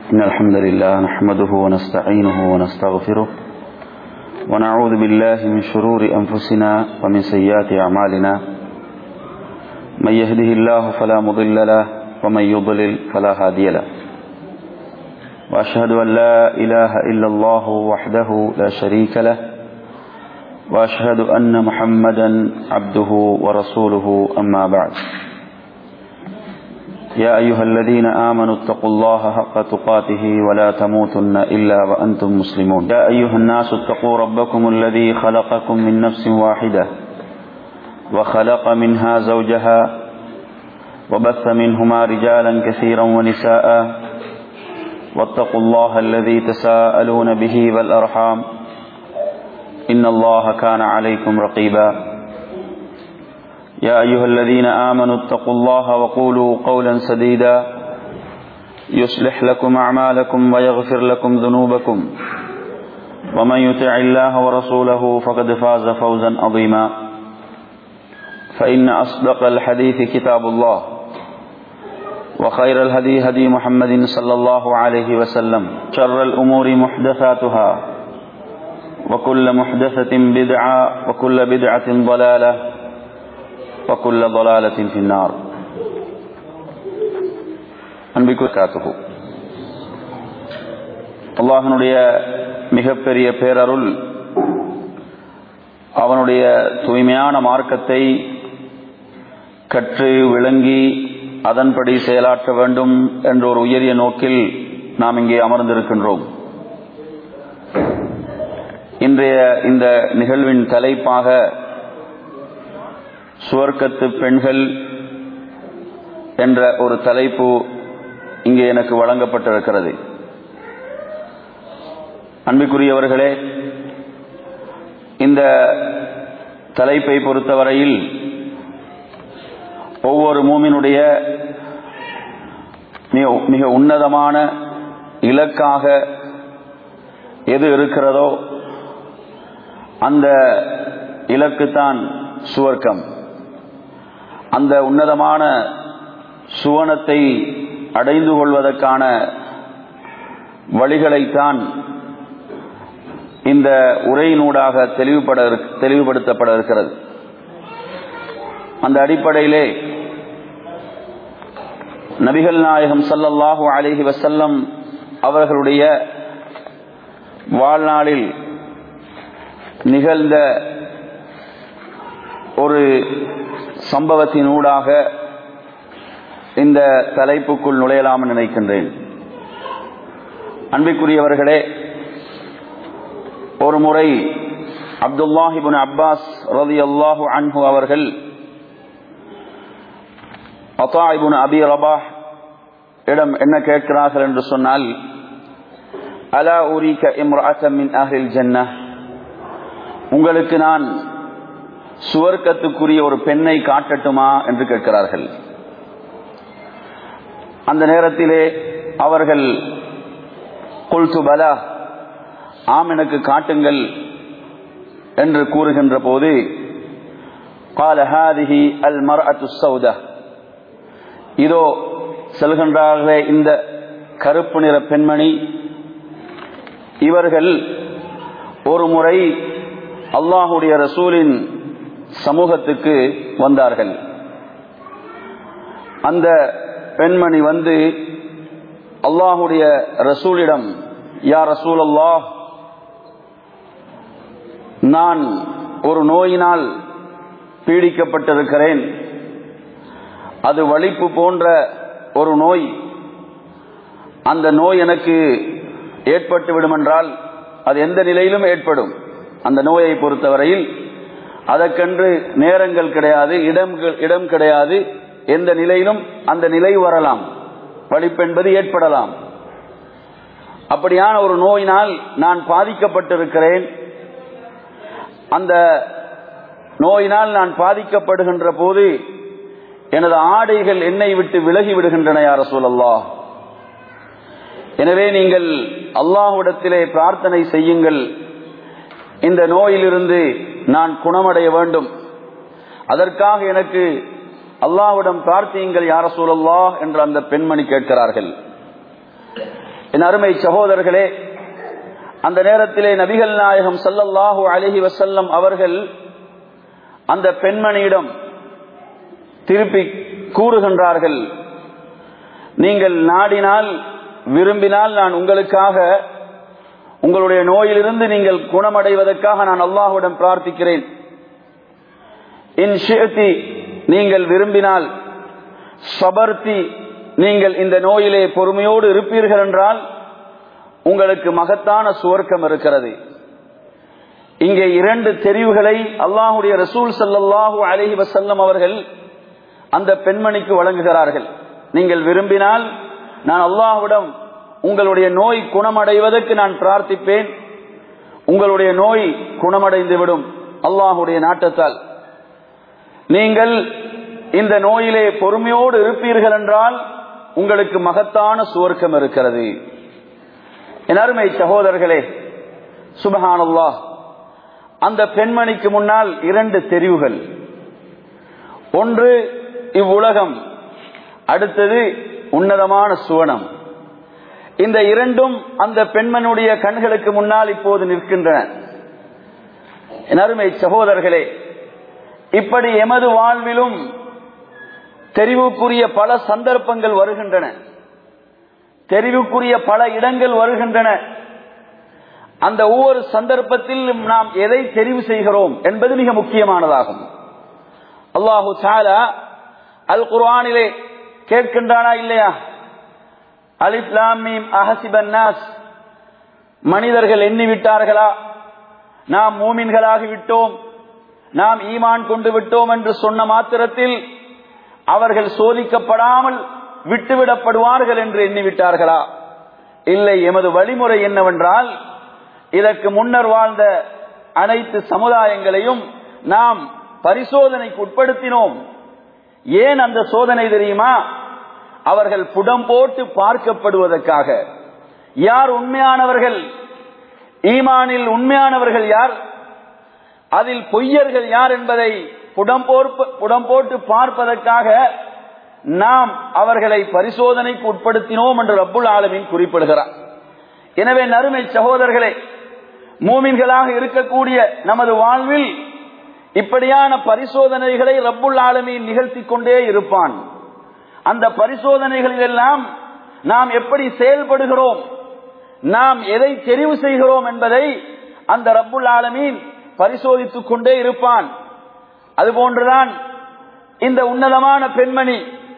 إن الحمد لله نحمده ونستعينه ونستغفره ونعوذ بالله من شرور أنفسنا ومن سيئات أعمالنا من يهده الله فلا مضل له ومن يضلل فلا هادي له وأشهد أن لا إله إلا الله وحده لا شريك له وأشهد أن محمدا عبده ورسوله أما بعد يا أيها الذين آمنوا اتقوا الله حق تقاته ولا تموتن إلا وأنتم مسلمون يا أيها الناس اتقوا ربكم الذي خلقكم من نفس واحدة وخلق منها زوجها وبث منهما رجالا كثيرا ونساء واتقوا الله الذي تساءلون به والأرحام إن الله كان عليكم رقيبا يا أيها الذين آمنوا اتقوا الله وقولوا قولا سديدا يصلح لكم أعمالكم ويغفر لكم ذنوبكم ومن يطع الله ورسوله فقد فاز فوزا عظيما فإن أصدق الحديث كتاب الله وخير الهدي هدي محمد صلى الله عليه وسلم شر الأمور محدثاتها وكل محدثة بدعة وكل بدعة ضلالة وكل ضلالة في النار அன்பிற்காத்துகு அல்லாஹனுடைய மிகப்பெரிய பேரருள் அவனுடைய தூய்மையான மார்க்கத்தை கற்று விளங்கி அதன்படி செயலாற்ற வேண்டும் என்ற ஒரு உயரிய நோக்கில் நாம் இங்கே அமர்ந்திருக்கின்றோம் இன்றைய இந்த நிகழ்வின் தலைப்பாக சுவர்க்கத்து பெண்கள் என்ற ஒரு தலைப்பு இங்கே எனக்கு வழங்கப்பட்டிருக்கிறது அன்பிற்குரியவர்களே இந்த தலைப்பை பொறுத்தவரையில் ஒவ்வொரு மூமினுடைய மிக உன்னதமான இலக்காக எது இருக்கிறதோ அந்த இலக்குத்தான் சுவர்க்கம் அந்த உன்னதமான சுவனத்தை அடைந்து கொள்வதற்கான வழிகளைத்தான் இந்த உரையினூடாக தெளிவுபட தெளிவுபடுத்தப்பட இருக்கிறது அந்த அடிப்படையிலே நபிகள் நாயகம் சல்லல்லாஹு அலிஹி வசல்லம் அவர்களுடைய வாழ்நாளில் நிகழ்ந்த ஒரு சம்பவத்தினூடாக இந்த தலைப்புக்குள் நுழையலாம் நினைக்கின்றேன் அன்பிற்குரியவர்களே ஒரு முறை அப்துல்லாஹிபின் அப்பாஸ் ரதி அல்லாஹு அன்ஹு அவர்கள் அத்தாயிபுன் அபி ரபா இடம் என்ன கேட்கிறார்கள் என்று சொன்னால் அலா உரிக இம்ராத்தமின் அஹில் ஜன்னா உங்களுக்கு நான் சுவர்க்கத்துக்குரிய ஒரு பெண்ணை காட்டட்டுமா என்று கேட்கிறார்கள் அந்த நேரத்திலே அவர்கள் கொல்து பலா ஆம் எனக்கு காட்டுங்கள் என்று கூறுகின்ற போது காலஹாதிஹி அல் மர் சௌதா இதோ செல்கின்றார்களே இந்த கருப்பு நிற பெண்மணி இவர்கள் ஒரு முறை அல்லாஹுடைய ரசூலின் சமூகத்துக்கு வந்தார்கள் அந்த பெண்மணி வந்து அல்லாஹுடைய ரசூலிடம் யா ரசூல் அல்லாஹ் நான் ஒரு நோயினால் பீடிக்கப்பட்டிருக்கிறேன் அது வலிப்பு போன்ற ஒரு நோய் அந்த நோய் எனக்கு ஏற்பட்டு விடுமென்றால் அது எந்த நிலையிலும் ஏற்படும் அந்த நோயை பொறுத்தவரையில் அதற்கென்று நேரங்கள் கிடையாது இடம் இடம் கிடையாது எந்த நிலையிலும் அந்த நிலை வரலாம் வலிப்பென்பது ஏற்படலாம் அப்படியான ஒரு நோயினால் நான் பாதிக்கப்பட்டிருக்கிறேன் அந்த நோயினால் நான் பாதிக்கப்படுகின்ற போது எனது ஆடைகள் என்னை விட்டு விலகி விடுகின்றன யார சூழல்லா எனவே நீங்கள் அல்லாஹுடத்திலே பிரார்த்தனை செய்யுங்கள் இந்த நோயிலிருந்து நான் குணமடைய வேண்டும் அதற்காக எனக்கு அல்லாஹ்விடம் பிரார்த்தியுங்கள் யார சூழல்லா என்று அந்த பெண்மணி கேட்கிறார்கள் என் அருமை சகோதரர்களே அந்த நேரத்திலே நபிகள் நாயகம் சல்லல்லாஹு அலஹி வசல்லம் அவர்கள் அந்த பெண்மணியிடம் திருப்பி கூறுகின்றார்கள் நீங்கள் நாடினால் விரும்பினால் நான் உங்களுக்காக உங்களுடைய நோயிலிருந்து நீங்கள் குணமடைவதற்காக நான் அல்லாஹுடன் பிரார்த்திக்கிறேன் இன் ஷேத்தி நீங்கள் விரும்பினால் சபர்த்தி நீங்கள் இந்த நோயிலே பொறுமையோடு இருப்பீர்கள் என்றால் உங்களுக்கு மகத்தான சுவர்க்கம் இருக்கிறது இங்கே இரண்டு தெரிவுகளை அல்லாஹுடைய ரசூல் சல்லாஹூ அலஹி வசல்லம் அவர்கள் அந்த பெண்மணிக்கு வழங்குகிறார்கள் நீங்கள் விரும்பினால் நான் அல்லாஹுடன் உங்களுடைய நோய் குணமடைவதற்கு நான் பிரார்த்திப்பேன் உங்களுடைய நோய் குணமடைந்துவிடும் அல்லாஹுடைய நாட்டத்தால் நீங்கள் இந்த நோயிலே பொறுமையோடு இருப்பீர்கள் என்றால் உங்களுக்கு மகத்தான சுவர்க்கம் இருக்கிறது என் அருமை சகோதரர்களே சுபஹானல்லாஹ் அந்த பெண்மணிக்கு முன்னால் இரண்டு தெரிவுகள் ஒன்று இவ்வுலகம் அடுத்தது உன்னதமான சுவனம் இந்த இரண்டும் அந்த பெண்மனுடைய கண்களுக்கு முன்னால் இப்போது நிற்கின்றன என் அருமை சகோதரர்களே இப்படி எமது வாழ்விலும் தெரிவுக்குரிய பல சந்தர்ப்பங்கள் வருகின்றன தெரிவுக்குரிய பல இடங்கள் வருகின்றன அந்த ஒவ்வொரு சந்தர்ப்பத்திலும் நாம் எதை தெரிவு செய்கிறோம் என்பது மிக முக்கியமானதாகும் அல்லாஹு சாலா அல் குர்ஆனிலே கேட்கின்றானா இல்லையா அலிப்லாமீம் அஹசிபன்னாஸ் மனிதர்கள் எண்ணிவிட்டார்களா நாம் மூமின்களாகி விட்டோம் நாம் ஈமான் கொண்டு விட்டோம் என்று சொன்ன மாத்திரத்தில் அவர்கள் சோதிக்கப்படாமல் விட்டுவிடப்படுவார்கள் என்று எண்ணிவிட்டார்களா இல்லை எமது வழிமுறை என்னவென்றால் இதற்கு முன்னர் வாழ்ந்த அனைத்து சமுதாயங்களையும் நாம் பரிசோதனைக்கு உட்படுத்தினோம் ஏன் அந்த சோதனை தெரியுமா அவர்கள் புடம் போட்டு பார்க்கப்படுவதற்காக யார் உண்மையானவர்கள் ஈமானில் உண்மையானவர்கள் யார் அதில் பொய்யர்கள் யார் என்பதை புடம் புடம் போட்டு பார்ப்பதற்காக நாம் அவர்களை பரிசோதனைக்கு உட்படுத்தினோம் என்று ரப்புல் ஆலமின் குறிப்பிடுகிறார் எனவே நறுமை சகோதரர்களே மூமின்களாக இருக்கக்கூடிய நமது வாழ்வில் இப்படியான பரிசோதனைகளை ரப்புல் ஆலமீன் நிகழ்த்தி கொண்டே இருப்பான் அந்த பரிசோதனைகளில் எல்லாம் நாம் எப்படி செயல்படுகிறோம் நாம் எதை தெரிவு செய்கிறோம் என்பதை அந்த ரப்புல் ஆலமீன் பரிசோதித்துக் கொண்டே இருப்பான் அதுபோன்றுதான் இந்த உன்னதமான பெண்மணி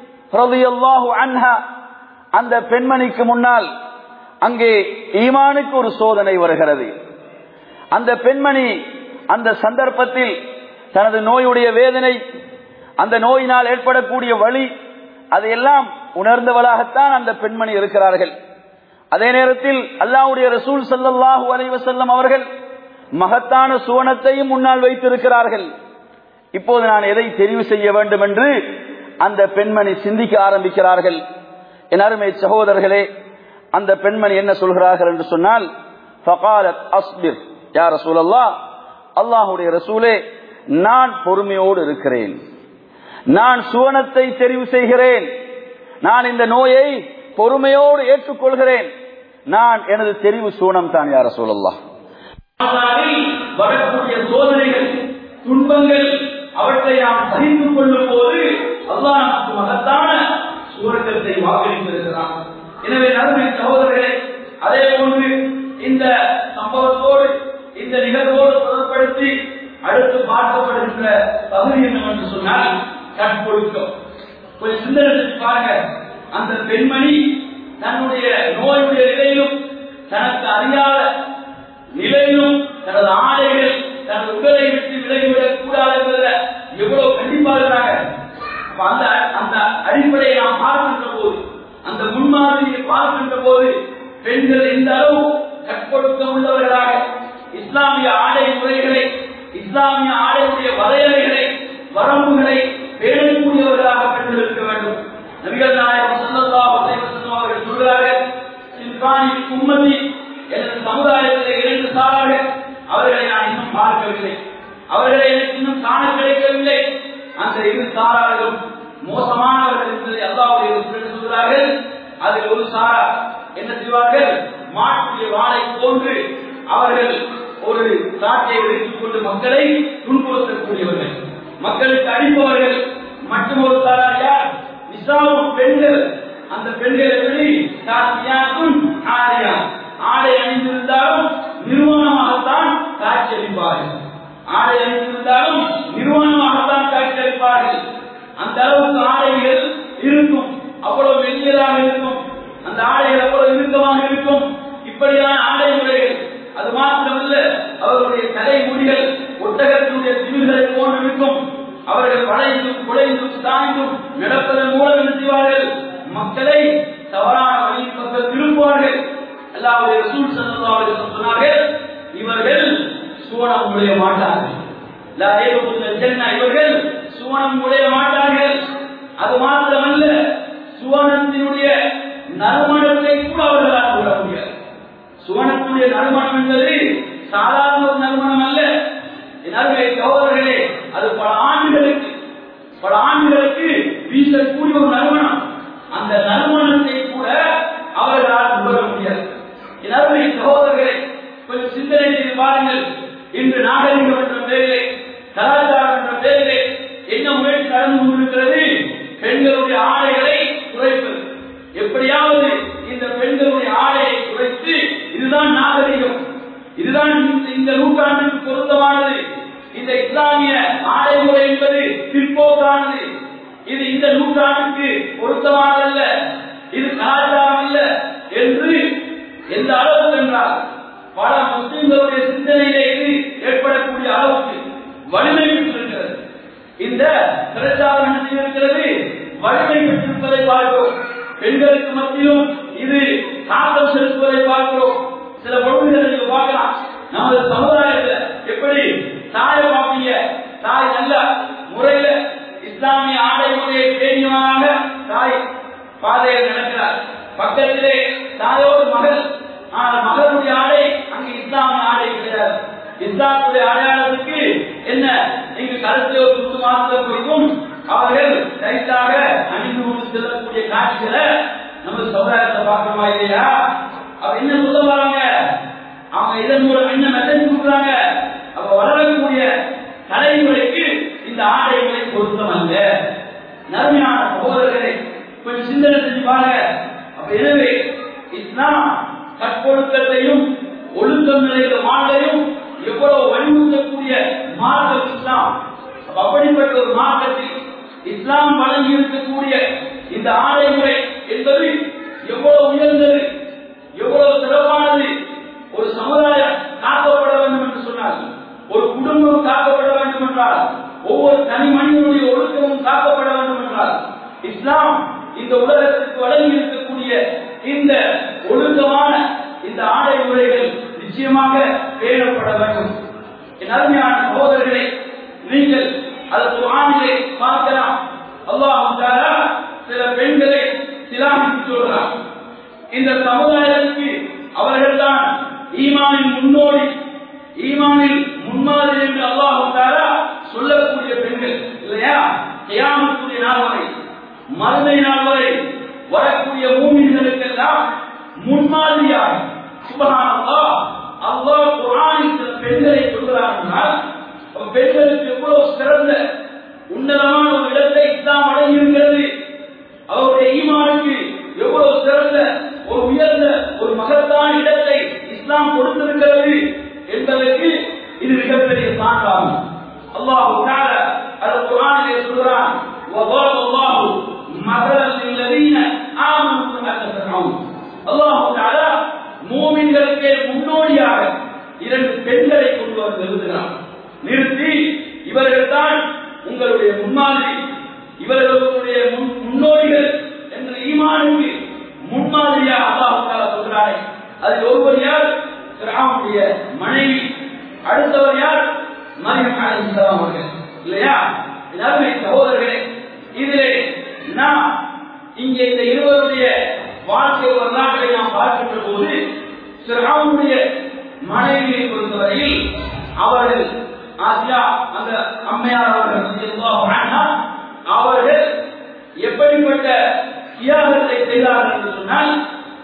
அன்ஹா அந்த பெண்மணிக்கு முன்னால் அங்கே ஈமானுக்கு ஒரு சோதனை வருகிறது அந்த பெண்மணி அந்த சந்தர்ப்பத்தில் தனது நோயுடைய வேதனை அந்த நோயினால் ஏற்படக்கூடிய வழி அதையெல்லாம் உணர்ந்தவளாகத்தான் அந்த பெண்மணி இருக்கிறார்கள் அதே நேரத்தில் அல்லாவுடைய ரசூல் சல்லாஹூ அலைவசல்லம் அவர்கள் மகத்தான சுவனத்தையும் முன்னால் வைத்திருக்கிறார்கள் இப்போது நான் எதை தெரிவு செய்ய வேண்டும் என்று அந்த பெண்மணி சிந்திக்க ஆரம்பிக்கிறார்கள் என் அருமை சகோதரர்களே அந்த பெண்மணி என்ன சொல்கிறார்கள் என்று சொன்னால் ஃபகாலத் அஸ்பிர் யார் ரசூலல்லா அல்லாஹுடைய ரசூலே நான் பொறுமையோடு இருக்கிறேன் நான் சுவனத்தை தெரிவு செய்கிறேன் நான் இந்த நோயை பொறுமையோடு ஏற்றுக்கொள்கிறேன் நான் எனது தெரிவு சுவனம் தான் யார சூழல்லா வரக்கூடிய சோதனைகள் துன்பங்கள் அவற்றை நாம் சகித்து கொள்ளும் போது அல்லாஹ் நமக்கு மகத்தான சுவர்க்கத்தை வாக்களித்திருக்கிறான் எனவே நடுமை சகோதரர்களே அதே போன்று இந்த சம்பவத்தோடு இந்த நிகழ்வோடு தொடர்படுத்தி அடுத்து பார்க்கப்படுகின்ற பகுதி என்னவென்று சொன்னால் கற்பொழுக்கம் கொஞ்சம் சிந்தனை செஞ்சு பாருங்க அந்த பெண்மணி தன்னுடைய நோயுடைய நிலையிலும் தனக்கு அறியாத நிலையிலும் தனது ஆடைகள் தனது உடலை விட்டு விலகிவிடக் கூடாது என்பதில் எவ்வளவு கண்டிப்பா இருக்கிறாங்க அப்ப அந்த அந்த அடிப்படையை நாம் பார்க்கின்ற போது அந்த முன்மாதிரியை பார்க்கின்ற போது பெண்கள் எந்த அளவு கற்பொழுக்கம் உள்ளவர்களாக இஸ்லாமிய ஆடை முறைகளை இஸ்லாமிய ஆடையுடைய வரையறைகளை வரம்புகளை பேணக்கூடியவர்களாக பெண்கள் இருக்க வேண்டும் நபிகள் நாயகம் ஸல்லல்லாஹு அலைஹி வஸல்லம் அவர்கள் சொல்கிறார்கள் சின்கானி உம்மதி எனது சமுதாயத்தில் இரண்டு சாரார்கள் அவர்களை நான் இன்னும் பார்க்கவில்லை அவர்களை எனக்கு இன்னும் காண கிடைக்கவில்லை அந்த இரு சாரார்களும் மோசமானவர்கள் என்பதை அல்லாவுடைய சொல்கிறார்கள் அதில் ஒரு சாரா என்ன செய்வார்கள் மாற்றிய வாளை போன்று அவர்கள் ஒரு சாட்டை வைத்துக் கொண்டு மக்களை துன்புறுத்தக்கூடியவர்கள் மக்களுக்கு அடிப்பவர்கள் மற்றும் ஒரு சாரார் யார் நிசாவும் பெண்கள் அந்த பெண்கள் எப்படி காசியாக்கும் ஆரியா ஆடை அணிந்திருந்தாலும் நிர்வாணமாகத்தான் காட்சி அளிப்பார்கள் ஆடை அணிந்திருந்தாலும் நிர்வாணமாகத்தான் காட்சி அளிப்பார்கள் அந்த அளவுக்கு ஆடைகள் இருக்கும் அவ்வளவு மெல்லியதாக இருக்கும் அந்த ஆடைகள் அவ்வளவு இறுக்கமாக இருக்கும் இப்படியான ஆடை முறைகள் அது மாத்திரமல்ல அவர்களுடைய தலைமுடிகள் ஒட்டகத்தினுடைய திமிர்களை போன்று இருக்கும் அவர்கள் வளைந்தும் குலைந்தும் சாய்ந்தும் நடப்பதன் மூலம் என்ன செய்வார்கள் மக்களை தவறான வழியின் பக்கம் திரும்புவார்கள் அல்லாவுடைய ரசூல் ஸல்லல்லாஹு அலைஹி வஸல்லம் சொன்னார்கள் இவர்கள் சுவனம் நுழைய மாட்டார்கள் லா யதுகுல் ஜன்னah இவர்கள் சுவனம் நுழைய மாட்டார்கள் அது மாத்திரமல்ல சுவனத்தினுடைய நறுமணத்தை கூட அவர்களால் விட முடியாது சுவனத்துடைய நறுமணம் என்பது சாதாரண ஒரு நறுமணம் அல்ல எனவே சகோதரர்களே அது பல ஆண்டுகளுக்கு பல ஆண்டுகளுக்கு வீசக்கூடிய ஒரு நறுமணம் அந்த நறுமணத்தை கூட அவர்களால் நுகர முடியாது எனவே சகோதரர்களே கொஞ்சம் சிந்தனை செய்து பாருங்கள் இன்று நாகரிகம் என்ற பேரிலே கலாச்சாரம் என்ற பேரிலே என்ன முயற்சி நடந்து கொண்டிருக்கிறது பெண்களுடைய ஆடைகளை குறைப்பது எப்படியாவது இந்த பெண்களுடைய ஆடையை குறைத்து இதுதான் நாகரிகம் இதுதான் இந்த- இந்த நூற்றாண்டுக்கு பொருத்தமானது இந்த இஸ்லாமிய ஆடை முறை என்பது பிற்போக்கானது இது இந்த நூற்றாண்டுக்கு பொருத்தமானதல்ல இது கலாச்சாரம் அல்ல என்று எந்த அளவுக்கு என்றால் பல முஸ்லிம்களுடைய சிந்தனையிலே இது ஏற்படக்கூடிய அளவுக்கு வலிமை பெற்றிருக்கிறது இந்த பிரச்சாரம் என்ன செய்திருக்கிறது வலிமை பெற்றிருப்பதை பார்க்கிறோம் பெண்களுக்கு மத்தியிலும் இது தாக்கம் செலுத்துவதை பார்க்கிறோம் சில பொழுதுகளை நீங்க பார்க்கலாம் நமது சமுதாயத்துல எப்படி தாயை பார்ப்பீங்க தாய் நல்ல முறையில இஸ்லாமிய ஆடை முறையை பேணியவனாக தாய் பாதையில் நடக்கிறார் பக்கத்திலே தாயோடு மகள் ஆனால் மகளுடைய ஆடை அங்கு இஸ்லாமிய ஆடை கிடையாது இஸ்லாமுடைய அடையாளத்துக்கு என்ன இங்கு கருத்து ஒரு குத்து மாத்திரம் குறிக்கும் அவர்கள் டைட்டாக அணிந்து கொண்டு செல்லக்கூடிய காட்சிகளை நம்ம சமுதாயத்தை பார்க்கணுமா இல்லையா அவ என்ன சொல்ல வராங்க அவங்க இதன் மூலம் என்ன மெசேஜ் கொடுக்குறாங்க அவ வளரக்கூடிய தலைமுறைக்கு இந்த ஆடைகளை பொருத்தம் அல்ல நன்மையான சகோதரர்களை கொஞ்சம் சிந்தனை செஞ்சு பாருங்க அப்ப எனவே இஸ்லாம் கற்பொழுக்கத்தையும் ஒழுக்கம் நிறைந்த மாண்டையும் எவ்வளவு வலியுறுத்தக்கூடிய மார்க்கம் இஸ்லாம் அப்ப அப்படிப்பட்ட ஒரு மார்க்கத்தில் இஸ்லாம் வழங்கி இருக்கக்கூடிய இந்த ஆடை முறை என்பது எவ்வளவு உயர்ந்தது எவ்வளவு சிறப்பானது ஒரு சமுதாயம் காக்கப்பட வேண்டும் என்று சொன்னார் ஒரு குடும்பம் காக்கப்பட வேண்டும் என்றால் ஒவ்வொரு தனி மனிதனுடைய ஒழுக்கமும் காக்கப்பட வேண்டும் என்றால் இஸ்லாம் இந்த உலகத்திற்கு வழங்கி இருக்கக்கூடிய இந்த ஒழுக்கமான இந்த ஆடை முறைகள் நிச்சயமாக பேணப்பட வேண்டும் என் அருமையான சகோதரர்களே நீங்கள் அது குரானிலே பார்க்கலாம் அல்லாஹ் தஆலா சில பெண்களை சிலாமித்து சொல்றான் இந்த சமுதாயத்திற்கு அவர்கள்தான் ஈமானின் முன்னோடி ஈமானில் முன்மாதிரி என்று அல்லாஹ் தஆலா சொல்லக்கூடிய பெண்கள் இல்லையா கியாமத்துடைய நாள் வரை மறுமை நாள் வரை வரக்கூடிய மூமின்களுக்கெல்லாம் முன்மாதிரியாக சுபஹானல்லாஹ் அல்லாஹ் குர்ஆனில் சில பெண்களை சொல்கிறார் என்றால் அப்ப பெண்களுக்கு எவ்வளவு சிறந்த உன்னதமான ஒரு இடத்தை இஸ்லாம் அடங்கியிருக்கிறது அவருடைய ஈமானுக்கு எவ்வளவு சிறந்த ஒரு உயர்ந்த ஒரு மகத்தான இடத்தை இஸ்லாம் கொடுத்திருக்கிறது என்பதற்கு இது மிகப்பெரிய சான்றாகும் அல்லாஹு தஆலா அது குர்ஆனிலே சொல்கிறான் وضرب الله مثلا للذين آمنوا امرأة فرعون அல்லாஹு தஆலா மூமின்களுக்கு முன்னோடியாக இரண்டு பெண்களை கொண்டு வந்து நிறுத்துகிறான் நிறுத்தி இவர்கள் தான் உங்களுடைய முன்மாதிரி இவர்களுடைய முன்- முன்னோடிகள் என்ற ஈமானுக்கு முன்மாதிரியாக அல்லாஹ் தஆலா சொல்கிறாரே அதில் ஒருவர் யார் ஃபிரௌனுடைய மனைவி அடுத்தவர் யார் மரியம் அலைஹிஸ்ஸலாம் அவர்கள் இல்லையா எல்லாருமே சகோதரர்களே இதிலே நாம் இங்கே இந்த இருவருடைய வாழ்க்கை வரலாற்றை நாம் பார்க்கின்ற போது ஃபிரௌனுடைய மனைவியை பொறுத்தவரையில் அவர்கள் ஆசியா அந்த அம்மையார் அவர்கள் ரலியல்லாஹு அன்ஹா, அவர்கள் எப்படிப்பட்ட தியாகத்தை செய்தார்கள் என்று சொன்னால்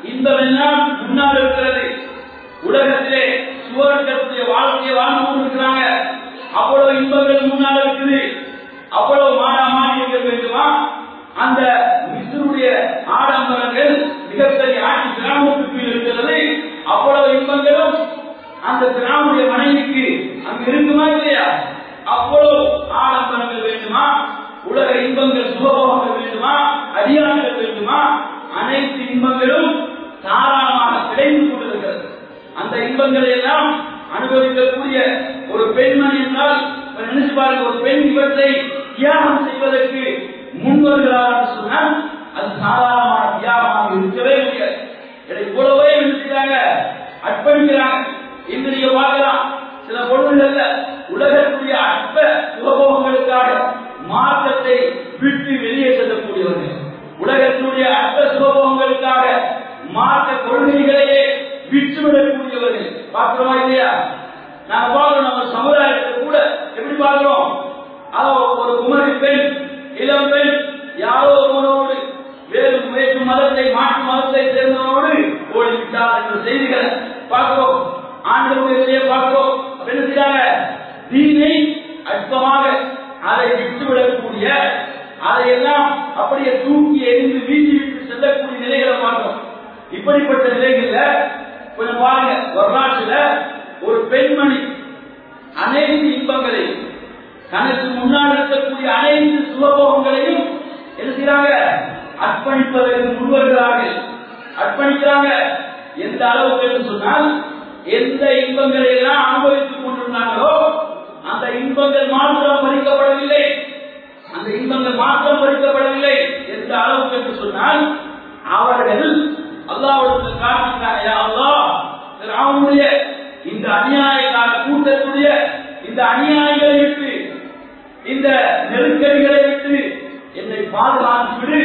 இன்பம் எல்லாம் முன்னால் இருக்கிறது உலகத்திலே சுவர்க்கத்திலே வாழ்க்கையை வாழ்ந்து கொண்டிருக்கிறாங்க அவ்வளவு இன்பங்கள் முன்னால் இருக்குது அவ்வளவு மாறா மாறியங்கள் வேண்டுமா அந்த மிஸ்ருடைய ஆடம்பரங்கள் மிகப்பெரிய ஆட்சி கிராமத்துக்கு இருக்கிறது அவ்வளவு இன்பங்களும் அந்த கிராமுடைய மனைவிக்கு அங்க இருக்குமா இல்லையா அவ்வளவு ஆடம்பரங்கள் வேண்டுமா உலக இன்பங்கள் சுகபோகங்கள் வேண்டுமா அதிகாரங்கள் வேண்டுமா அனைத்து இன்பங்களும் தாராளமாக கிடைத்து கொண்டிருக்கிறது அந்த இன்பங்களை எல்லாம் அனுபவிக்கக்கூடிய ஒரு பெண்மணி என்றால் நினைச்சு பாருங்க ஒரு பெண் இவற்றை தியாகம் செய்வதற்கு முன்வருகிறார் சொன்னால் அது சாதாரணமான தியாகமாக இருக்கவே முடியாது இதை போலவே நினைக்கிறாங்க அர்ப்பணிக்கிறாங்க இன்று நீங்க பார்க்கலாம் சில பொருள்கள்ல உலகத்துடைய அற்ப சுகபோகங்களுக்காக மார்க்கத்தை விட்டு வெளியே செல்லக்கூடியவர்கள் உலகத்துடைய அற்ப சுகபோகங்களுக்காக மார்க்க கொள்கைகளையே விட்டுவிடக்கூடியவர்கள் பார்க்கிறோமா இல்லையா நாங்க பார்க்கிறோம் நம்ம சமுதாயத்தை கூட எப்படி பார்க்கிறோம் அதோ ஒரு குமரி பெண் இளம் பெண் யாரோ ஒருவனோடு வேறு வேறு மதத்தை மாற்று மதத்தை சேர்ந்தவனோடு ஓடிவிட்டார் என்ற செய்திகளை பார்க்கிறோம் ஆண்டுகளிலேயே பார்க்கிறோம் அப்ப என்ன செய்யறாங்க தீனை அற்பமாக அதை விட்டுவிடக்கூடிய அதையெல்லாம் அப்படியே தூக்கி எரிந்து வீசி விட்டு செல்லக்கூடிய நிலைகளை பார்க்கிறோம் இப்படிப்பட்ட நிலைகள்ல கொஞ்சம் பாருங்க வரலாற்றுல ஒரு பெண்மணி அனைத்து இன்பங்களையும் தனக்கு முன்னால் இருக்கக்கூடிய அனைத்து சுகபோகங்களையும் என்ன செய்யறாங்க அர்ப்பணிப்பதற்கு முன்வருகிறார்கள் அர்ப்பணிக்கிறாங்க எந்த அளவுக்கு என்று சொன்னால் எந்த இன்பங்களை எல்லாம் அனுபவித்துக் கொண்டிருந்தாங்களோ அந்த இன்பங்கள் மாத்திரம் பறிக்கப்படவில்லை அந்த இன்பங்கள் மாத்திரம் பறிக்கப்படவில்லை எந்த அளவுக்கு என்று சொன்னால் அவர்கள் அல்லாவுடைய காட்டுகிறாங்க அல்லாஹ் அவனுடைய இந்த அநியாயக்கார கூட்டத்துடைய இந்த அநியாயங்களை விட்டு இந்த நெருக்கடிகளை விட்டு என்னை பாதுகாத்து விடு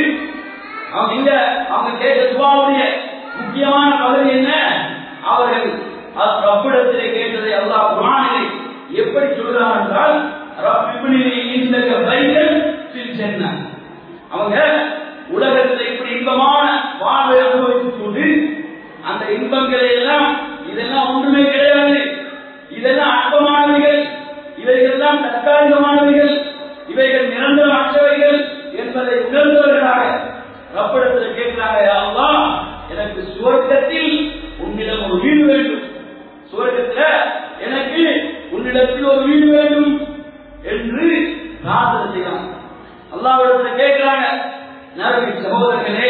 அவங்க இங்க அவங்க கேட்ட துவாவுடைய முக்கியமான பகுதி என்ன அவர்கள் ரப்பிடத்திலே கேட்டதை அல்லாஹ் குரானிலே எப்படி சொல்றான் என்றால் ரப்பிபினிலே இந்த பைகள் சென்ன அவங்க உலகத்தில் இப்படி இன்பமான வாழ்வை அனுபவித்துக் கொண்டு அந்த இன்பங்களை எல்லாம் இதெல்லாம் ஒன்றுமே கிடையாது இதெல்லாம் அற்பமானவைகள் இவைகள் எல்லாம் தற்காலிகமானவைகள் இவைகள் நிரந்தரமற்றவைகள் என்பதை உணர்ந்தவர்களாக ரப்பிடத்தில் கேட்கிறாங்க அல்லா எனக்கு சுவர்க்கத்தில் உன்னிடம் ஒரு வீடு வேண்டும் சுவர்க்கத்துல எனக்கு உன்னிடத்தில் ஒரு வீடு வேண்டும் என்று பிரார்த்தனை செய்யலாம் அல்லாவிடத்தில் கேட்கிறாங்க நரவி சகோதரர்களே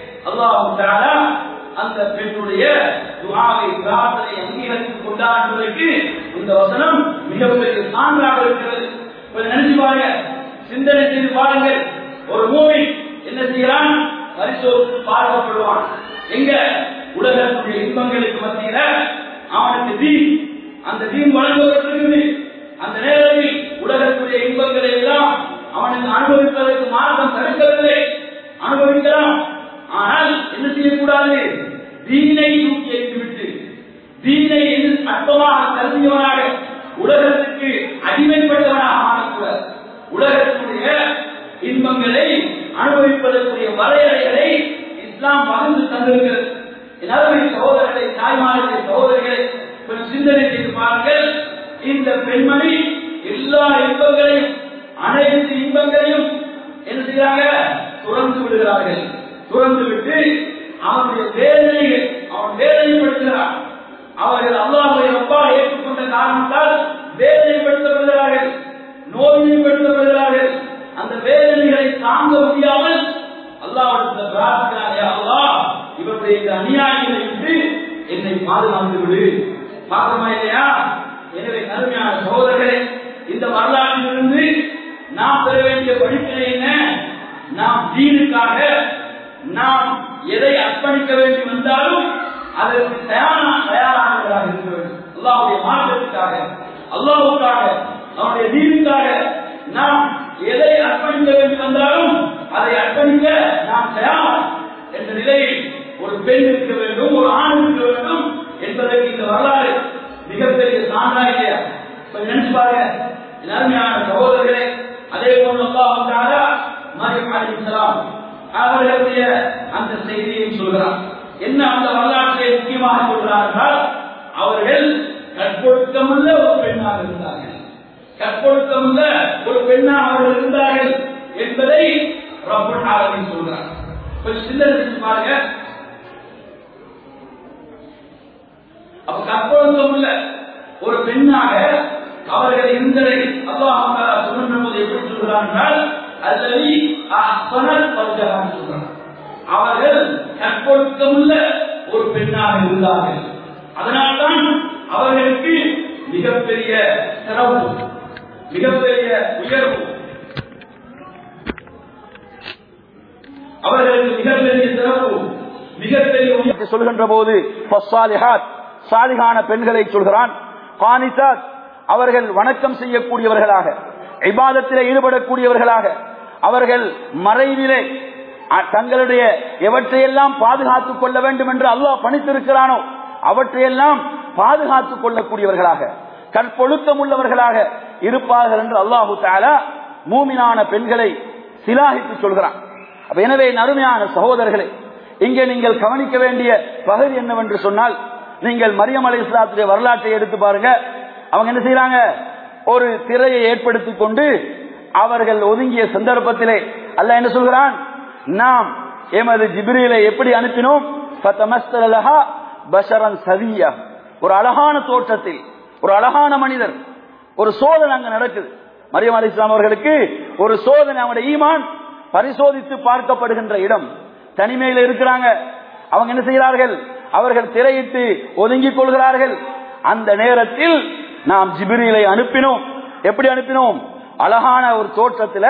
அல்லாஹ் அந்த பெண்ணுடைய துவாவை பிரார்த்தனை அங்கீகரித்துக் கொண்டார் என்பதற்கு இந்த வசனம் மிகப்பெரிய சான்றாக இருக்கிறது கொஞ்சம் நினைச்சு பாருங்க சிந்தனை செய்து பாருங்கள் ஒரு மூவி என்ன செய்யறான் பரிசோதித்து பார்க்கப்படுவான் எங்க உலகத்துடைய இன்பங்களுக்கு மத்தியில அவனுக்கு தீன் அந்த தீன் வழங்கப்பட்டிருக்குது அந்த நேரத்தில் உலகத்துடைய இன்பங்களை எல்லாம் அவனுக்கு அனுபவிப்பதற்கு மார்க்கம் தடுக்கவில்லை அனுபவிக்கலாம் ஆனால் என்ன செய்யக்கூடாது தீனை தூக்கி எறிந்துவிட்டு தீனை அற்பமாக கருதியவனாக உலகத்துக்கு அடிமைப்பட்டவனாக மாறக்கூடாது உலகத்துடைய இன்பங்களை அனுபவிப்பதற்குரிய வரையறைகளை இஸ்லாம் பகிர்ந்து தந்திருக்கிறது எல்லாருமே சகோதரர்களை தாய்மார்களை சகோதரிகளை கொஞ்சம் சிந்தனை செய்து பாருங்கள் இந்த பெண்மணி எல்லா இன்பங்களையும் அனைத்து இன்பங்களையும் என்ன செய்யறாங்க துறந்து விடுகிறார்கள் துறந்து விட்டு அவனுடைய வேதனைகள் அவன் வேதனைப்படுத்துகிறான் அவர்கள் அல்லாஹை அப்பா ஏற்றுக்கொண்ட காரணத்தால் வேதனைப்படுத்தப்படுகிறார்கள் நோய்மைப்படுத்தப்படுகிறார்கள் அந்த வேதனைகளை தாங்க முடியாமல் அல்லாவிடத்தில் பிரார்த்திக்கிறானே அல்லாஹ் இவருடைய இந்த அநியாயங்களை விட்டு என்னை பாதுகாத்து விடு பார்க்கமா இல்லையா எனவே நன்மையான சகோதரர்களே இந்த வரலாற்றிலிருந்து நாம் பெற வேண்டிய படிப்பினை என்ன நாம் தீனுக்காக நாம் எதை அர்ப்பணிக்க வேண்டும் என்றாலும் அதற்கு தயாரா தயாரானவர்களாக இருக்க வேண்டும் அல்லாவுடைய மார்க்கத்துக்காக அல்லாவுக்காக அவனுடைய தீனுக்காக நாம் எதை அர்ப்பணிக்க வேண்டும் என்றாலும் அதை அர்ப்பணிக்க நாம் தயார் என்ற நிலையில் ஒரு பெண் இருக்க வேண்டும் ஒரு ஆண் இருக்க வேண்டும் என்பதற்கு இந்த வரலாறு மிகப்பெரிய சான்றா இல்லையா இப்ப நினைச்சு பாருங்க அருமையான சகோதரர்களே அதே போல் அல்லாஹ் மரியம் அலிஸ்லாம் அவர்களுடைய அந்த செய்தியை சொல்கிறான் என்ன அந்த வரலாற்றை முக்கியமாக சொல்கிறார்கள் அவர்கள் கற்பொழுக்கமுள்ள ஒரு பெண்ணாக இருந்தார்கள் கற்பொழுக்கமுள்ள ஒரு பெண்ணாக அவர்கள் இருந்தார்கள் என்பதை ரப்பல் ஆலமீன் சொல்றார் கொஞ்சம் சிந்தனை பாருங்க அப்ப கற்பொழுக்கம் உள்ள ஒரு பெண்ணாக அவர்கள் இருந்ததை அல்லாஹ் சொல்லுகிற போது எப்படி சொல்கிறார்கள் அல்லது அஹ்சனல் பர்ஜகான் சொல்றாங்க அவர்கள் கற்பொழுக்கமுள்ள ஒரு பெண்ணாக இருந்தார்கள் அதனால்தான் அவர்களுக்கு மிகப்பெரிய சிறப்பு மிகப்பெரிய உயர்வு அவர்களுக்கு மிகப்பெரிய சிறப்பு மிகப்பெரிய உயர்வு சொல்கின்ற போது ஃபஸ்ஸாலிஹாத், சாலிகான பெண்களை சொல்கிறான் கானிசாத், அவர்கள் வணக்கம் செய்யக்கூடியவர்களாக இபாதத்திலே ஈடுபடக்கூடியவர்களாக அவர்கள் மறைவிலே அ- தங்களுடைய எவற்றையெல்லாம் பாதுகாத்துக் கொள்ள வேண்டும் என்று அல்லாஹ் பணித்திருக்கிறானோ அவற்றையெல்லாம் பாதுகாத்துக் கொள்ளக்கூடியவர்களாக கற்பொழுக்கம் உள்ளவர்களாக இருப்பார்கள் என்று அல்லாஹு தாலா மூமினான பெண்களை சிலாகித்து சொல்கிறான் அப்ப எனவே நறுமையான சகோதரர்களே இங்கே நீங்கள் கவனிக்க வேண்டிய பகுதி என்னவென்று சொன்னால் நீங்கள் மரியம் அலை இஸ்லாத்துடைய வரலாற்றை எடுத்து பாருங்க அவங்க என்ன செய்யறாங்க ஒரு திரையை ஏற்படுத்தி கொண்டு அவர்கள் ஒதுங்கிய சந்தர்ப்பத்திலே அல்லாஹ் என்ன சொல்கிறான் நாம் எமது ஜிப்ரீலை எப்படி அனுப்பினோம் ஃபதமஸ்தல லஹா பஷரன் சவியா ஒரு அழகான தோற்றத்தில் ஒரு அழகான மனிதர் ஒரு சோதனை அங்க நடக்குது மரியம் அலி இஸ்லாம் அவர்களுக்கு ஒரு சோதனை அவங்களுடைய ஈமான் பரிசோதித்து பார்க்கப்படுகின்ற இடம் தனிமையில் இருக்கிறாங்க அவங்க என்ன செய்கிறார்கள் அவர்கள் திரையிட்டு ஒதுங்கிக் கொள்கிறார்கள் அந்த நேரத்தில் நாம் ஜிபிரிலை அனுப்பினோம் எப்படி அனுப்பினோம் அழகான ஒரு தோற்றத்துல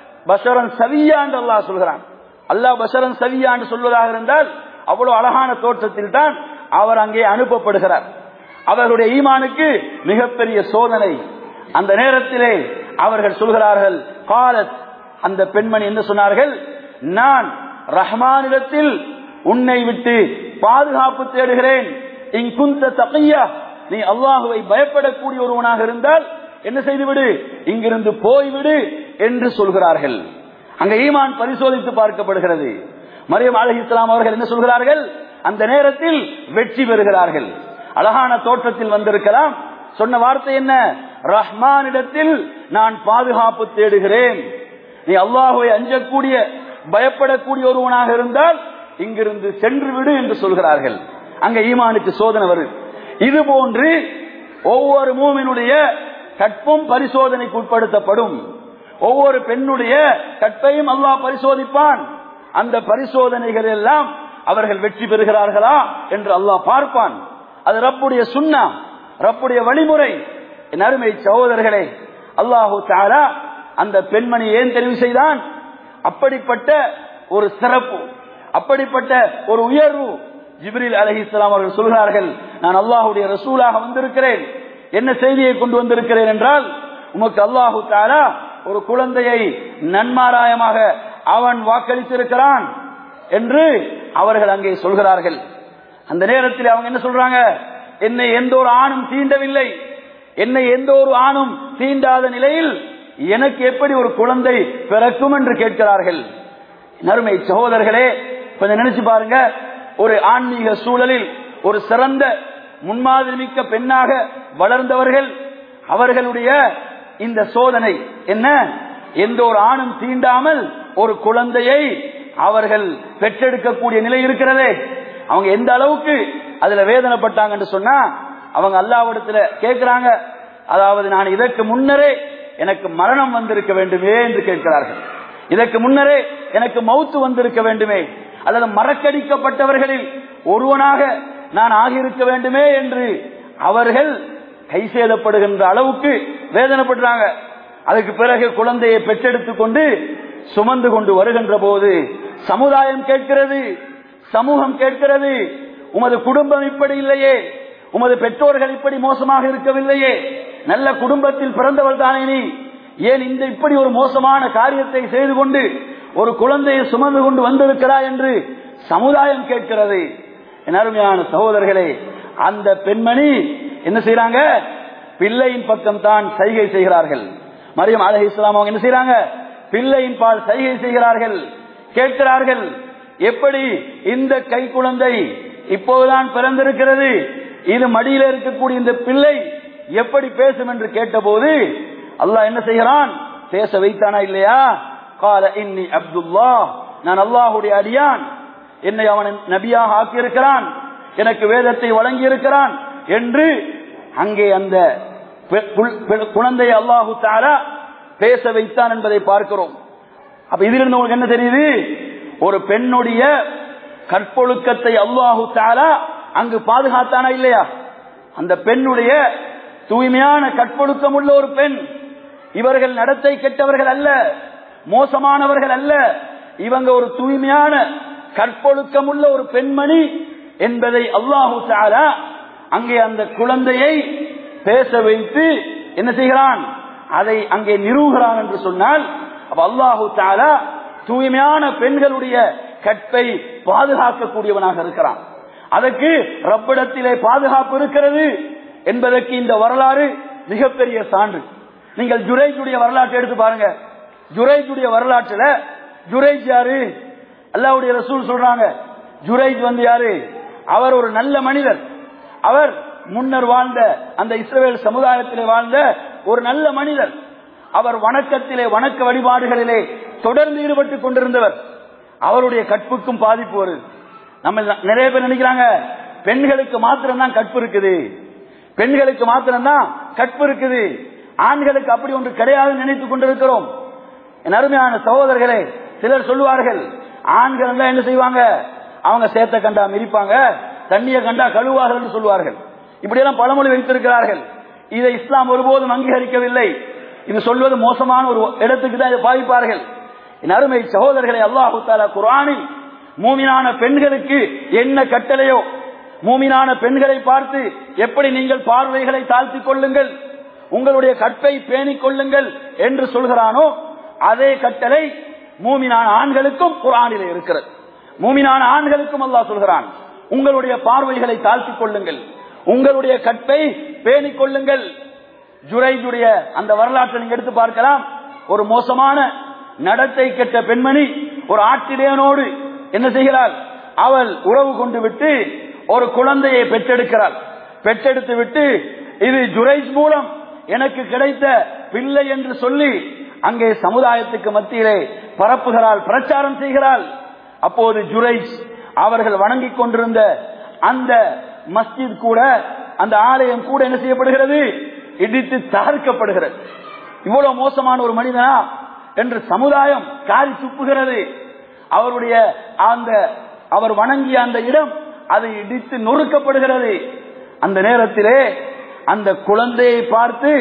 பஷரன் சவியா என்று அல்லாஹ் சொல்கிறான் அல்லாஹ் பஷரன் சவியா என்று சொல்வதாக இருந்தால் அவ்வளவு அழகான தோற்றத்தில் தான் அவர் அங்கே அனுப்பப்படுகிறார் அவர்களுடைய ஈமானுக்கு மிகப்பெரிய சோதனை அந்த நேரத்திலே அவர்கள் சொல்கிறார்கள் காலத் அந்த பெண்மணி என்ன சொன்னார்கள் நான் ரஹ்மானிடத்தில் உன்னை விட்டு பாதுகாப்பு தேடுகிறேன் இங்குந்த தகையா நீ அல்லாஹுவை பயப்படக்கூடிய ஒருவனாக இருந்தால் என்ன செய்துவிடு இங்கிருந்து போய்விடு என்று சொல்கிறார்கள் அங்க ஈமான் பரிசோதித்து பார்க்கப்படுகிறது மரியம் அலஹி இஸ்லாம் அவர்கள் என்ன சொல்கிறார்கள் அந்த நேரத்தில் வெற்றி பெறுகிறார்கள் அழகான தோற்றத்தில் வந்திருக்கலாம் சொன்ன வார்த்தை என்ன ரஹ்மானிடத்தில் நான் பாதுகாப்பு தேடுகிறேன் நீ அல்லாஹுவை அஞ்சக்கூடிய பயப்படக்கூடிய ஒருவனாக இருந்தால் இங்கிருந்து சென்று விடு என்று சொல்கிறார்கள் அங்க ஈமானுக்கு சோதனை வருது இது போன்று ஒவ்வொரு மூமினுடைய கற்பும் பரிசோதனைக்கு உட்படுத்தப்படும் ஒவ்வொரு பெண்ணுடைய கற்பையும் அல்லாஹ் பரிசோதிப்பான் அந்த பரிசோதனைகள் எல்லாம் அவர்கள் வெற்றி பெறுகிறார்களா என்று அல்லாஹ் பார்ப்பான் அது ரப்புடைய சுண்ணா ரப்புடைய வழிமுறை என் அருமை சகோதரர்களே அல்லாஹு தாலா அந்த பெண்மணி ஏன் தெரிவு செய்தான் அப்படிப்பட்ட ஒரு சிறப்பு அப்படிப்பட்ட ஒரு உயர்வு ஜிப்ரில் அலஹி இஸ்லாம் அவர்கள் சொல்கிறார்கள் நான் அல்லாஹுடைய ரசூலாக வந்திருக்கிறேன் என்ன செய்தியை கொண்டு வந்திருக்கிறேன் என்றால் உமக்கு அல்லாஹு தாலா ஒரு குழந்தையை நன்மாராயமாக அவன் வாக்களித்திருக்கிறான் என்று அவர்கள் அங்கே சொல்கிறார்கள் அந்த நேரத்தில் அவங்க என்ன சொல்றாங்க என்னை எந்த ஒரு ஆணும் தீண்டவில்லை என்னை எந்த ஒரு ஆணும் தீண்டாத நிலையில் எனக்கு எப்படி ஒரு குழந்தை பிறக்கும் என்று கேட்கிறார்கள் நறுமை சகோதரர்களே கொஞ்சம் நினைச்சு பாருங்க ஒரு ஆன்மீக சூழலில் ஒரு சிறந்த முன்மாதிரி மிக்க பெண்ணாக வளர்ந்தவர்கள் அவர்களுடைய இந்த சோதனை என்ன எந்த ஒரு ஆணும் தீண்டாமல் ஒரு குழந்தையை அவர்கள் பெற்றெடுக்கக்கூடிய நிலை இருக்கிறதே அவங்க எந்த அளவுக்கு அதுல வேதனைப்பட்டாங்கன்னு சொன்னா அவங்க அல்லாவிடத்துல கேட்கிறாங்க அதாவது நான் இதற்கு முன்னரே எனக்கு மரணம் வந்திருக்க வேண்டுமே என்று கேட்கிறார்கள் இதற்கு முன்னரே எனக்கு மௌத்து வந்திருக்க வேண்டுமே அல்லது மறக்கடிக்கப்பட்டவர்களில் ஒருவனாக நான் ஆகியிருக்க வேண்டுமே என்று அவர்கள் கை சேதப்படுகின்ற அளவுக்கு வேதனைப்படுறாங்க அதுக்கு பிறகு குழந்தையை பெற்றெடுத்துக் கொண்டு சுமந்து கொண்டு வருகின்ற போது சமுதாயம் கேட்கிறது சமூகம் கேட்கிறது உமது குடும்பம் இப்படி இல்லையே உமது பெற்றோர்கள் இப்படி மோசமாக இருக்கவில்லையே நல்ல குடும்பத்தில் பிறந்தவள் தானே நீ ஏன் இந்த இப்படி ஒரு மோசமான காரியத்தை செய்து கொண்டு ஒரு குழந்தையை சுமந்து கொண்டு வந்திருக்கிறாய் என்று சமுதாயம் கேட்கிறது என் அருமையான சகோதரர்களே அந்த பெண்மணி என்ன செய்யறாங்க பிள்ளையின் பக்கம் தான் சைகை செய்கிறார்கள் மரியம் அலஹி இஸ்லாம் அவங்க என்ன செய்யறாங்க பிள்ளையின் பால் சைகை செய்கிறார்கள் கேட்கிறார்கள் எப்படி இந்த கை குழந்தை இப்போதுதான் பிறந்திருக்கிறது இது மடியில இருக்கக்கூடிய இந்த பிள்ளை எப்படி பேசும் என்று கேட்டபோது அல்லாஹ் என்ன செய்கிறான் பேச வைத்தானா இல்லையா கால இன்னி அப்துல்லா நான் அல்லாஹுடைய அடியான் என்னை அவன் நபியாக ஆக்கியிருக்கிறான் எனக்கு வேதத்தை வழங்கி இருக்கிறான் என்று அங்கே அந்த பெ- புல்- பெ- குழந்தையை அல்லாஹு தாரா பேச வைத்தான் என்பதை பார்க்கிறோம் அப்ப இதிலிருந்து உங்களுக்கு என்ன தெரியுது ஒரு பெண்ணுடைய கற்பொழுக்கத்தை அல்லாஹு தாலா அங்கு பாதுகாத்தானா இல்லையா அந்த பெண்ணுடைய தூய்மையான கற்பொழுக்கம் உள்ள ஒரு பெண் இவர்கள் நடத்தை கெட்டவர்கள் அல்ல மோசமானவர்கள் அல்ல இவங்க ஒரு தூய்மையான கற்பொழுக்கம் உள்ள ஒரு பெண்மணி என்பதை அல்லாஹு தாலா அங்கே அந்த குழந்தையை பேச வைத்து என்ன செய்கிறான் அதை அங்கே நிறுவுகிறான் என்று சொன்னால் அப்ப அல்லாஹு தாலா தூய்மையான பெண்களுடைய கற்பை பாதுகாக்கக்கூடியவனாக இருக்கிறான் அதற்கு ரப்பிடத்திலே பாதுகாப்பு இருக்கிறது என்பதற்கு இந்த வரலாறு மிகப்பெரிய சான்று நீங்கள் ஜுரைஜுடைய வரலாற்றை எடுத்து பாருங்க ஜுரைஜுடைய வரலாற்றுல ஜுரைஜ் யாரு அல்லாவுடைய ரசூல் சொல்றாங்க ஜுரைஜ் வந்து யாரு அவர் ஒரு நல்ல மனிதர் அவர் முன்னர் வாழ்ந்த அந்த இஸ்ரேல் சமுதாயத்திலே வாழ்ந்த ஒரு நல்ல மனிதர் அவர் வணக்கத்திலே வணக்க வழிபாடுகளிலே தொடர்ந்து ஈடுபட்டுக் கொண்டிருந்தவர் அவருடைய கற்புக்கும் பாதிப்பு வருது நம்ம நிறைய பேர் நினைக்கிறாங்க பெண்களுக்கு மாத்திரம்தான் கற்பு இருக்குது பெண்களுக்கு மாத்திரம்தான் கற்பு இருக்குது ஆண்களுக்கு அப்படி ஒன்று கிடையாது நினைத்துக் கொண்டிருக்கிறோம் என் அருமையான சகோதரர்களே சிலர் சொல்லுவார்கள் ஆண்கள் எல்லாம் என்ன செய்வாங்க அவங்க சேத்த கண்டா மிதிப்பாங்க தண்ணியை கண்டா கழுவார்கள் என்று சொல்வார்கள் இப்படியெல்லாம் பழமொழி வைத்திருக்கிறார்கள் இதை இஸ்லாம் ஒருபோதும் அங்கீகரிக்கவில்லை இது சொல்வது மோசமான ஒரு இடத்துக்கு தான் இதை பாவிப்பார்கள் என் அருமை சகோதரர்களை அல்லாஹு தாலா குரானில் மூமினான பெண்களுக்கு என்ன கட்டளையோ மூமினான பெண்களை பார்த்து எப்படி நீங்கள் பார்வைகளை தாழ்த்திக் கொள்ளுங்கள் உங்களுடைய கற்பை பேணிக் கொள்ளுங்கள் என்று சொல்கிறானோ அதே கட்டளை மூமினான ஆண்களுக்கும் குரானிலே இருக்கிறது மூமினான ஆண்களுக்கும் அல்லாஹ் சொல்கிறான் உங்களுடைய பார்வைகளை தாழ்த்திக் கொள்ளுங்கள் உங்களுடைய கற்பை பேணிக் கொள்ளுங்கள் ஜுரைஜுடைய அந்த வரலாற்றை நீங்க எடுத்து பார்க்கலாம் ஒரு மோசமான நடத்தை கெட்ட பெண்மணி ஒரு ஆட்டிடையனோடு என்ன செய்கிறாள் அவள் உறவு கொண்டு விட்டு ஒரு குழந்தையை பெற்றெடுக்கிறாள் பெற்றெடுத்து விட்டு இது ஜுரைஜ் மூலம் எனக்கு கிடைத்த பிள்ளை என்று சொல்லி அங்கே சமுதாயத்துக்கு மத்தியிலே பரப்புகிறாள் பிரச்சாரம் செய்கிறாள் அப்போது ஜுரைஜ் அவர்கள் வணங்கிக் கொண்டிருந்த அந்த மஸ்ஜித் கூட அந்த ஆலயம் கூட என்ன செய்யப்படுகிறது இடித்து தகர்க்கப்படுகிறது இவ்வளவு மோசமான ஒரு மனிதனா என்று சமுதாயம் காரி துப்புகிறது அவருடைய அந்த அவர் வணங்கிய அந்த இடம் அது இடித்து நொறுக்கப்படுகிறது அந்த நேரத்திலே அந்த குழந்தையை பார்த்து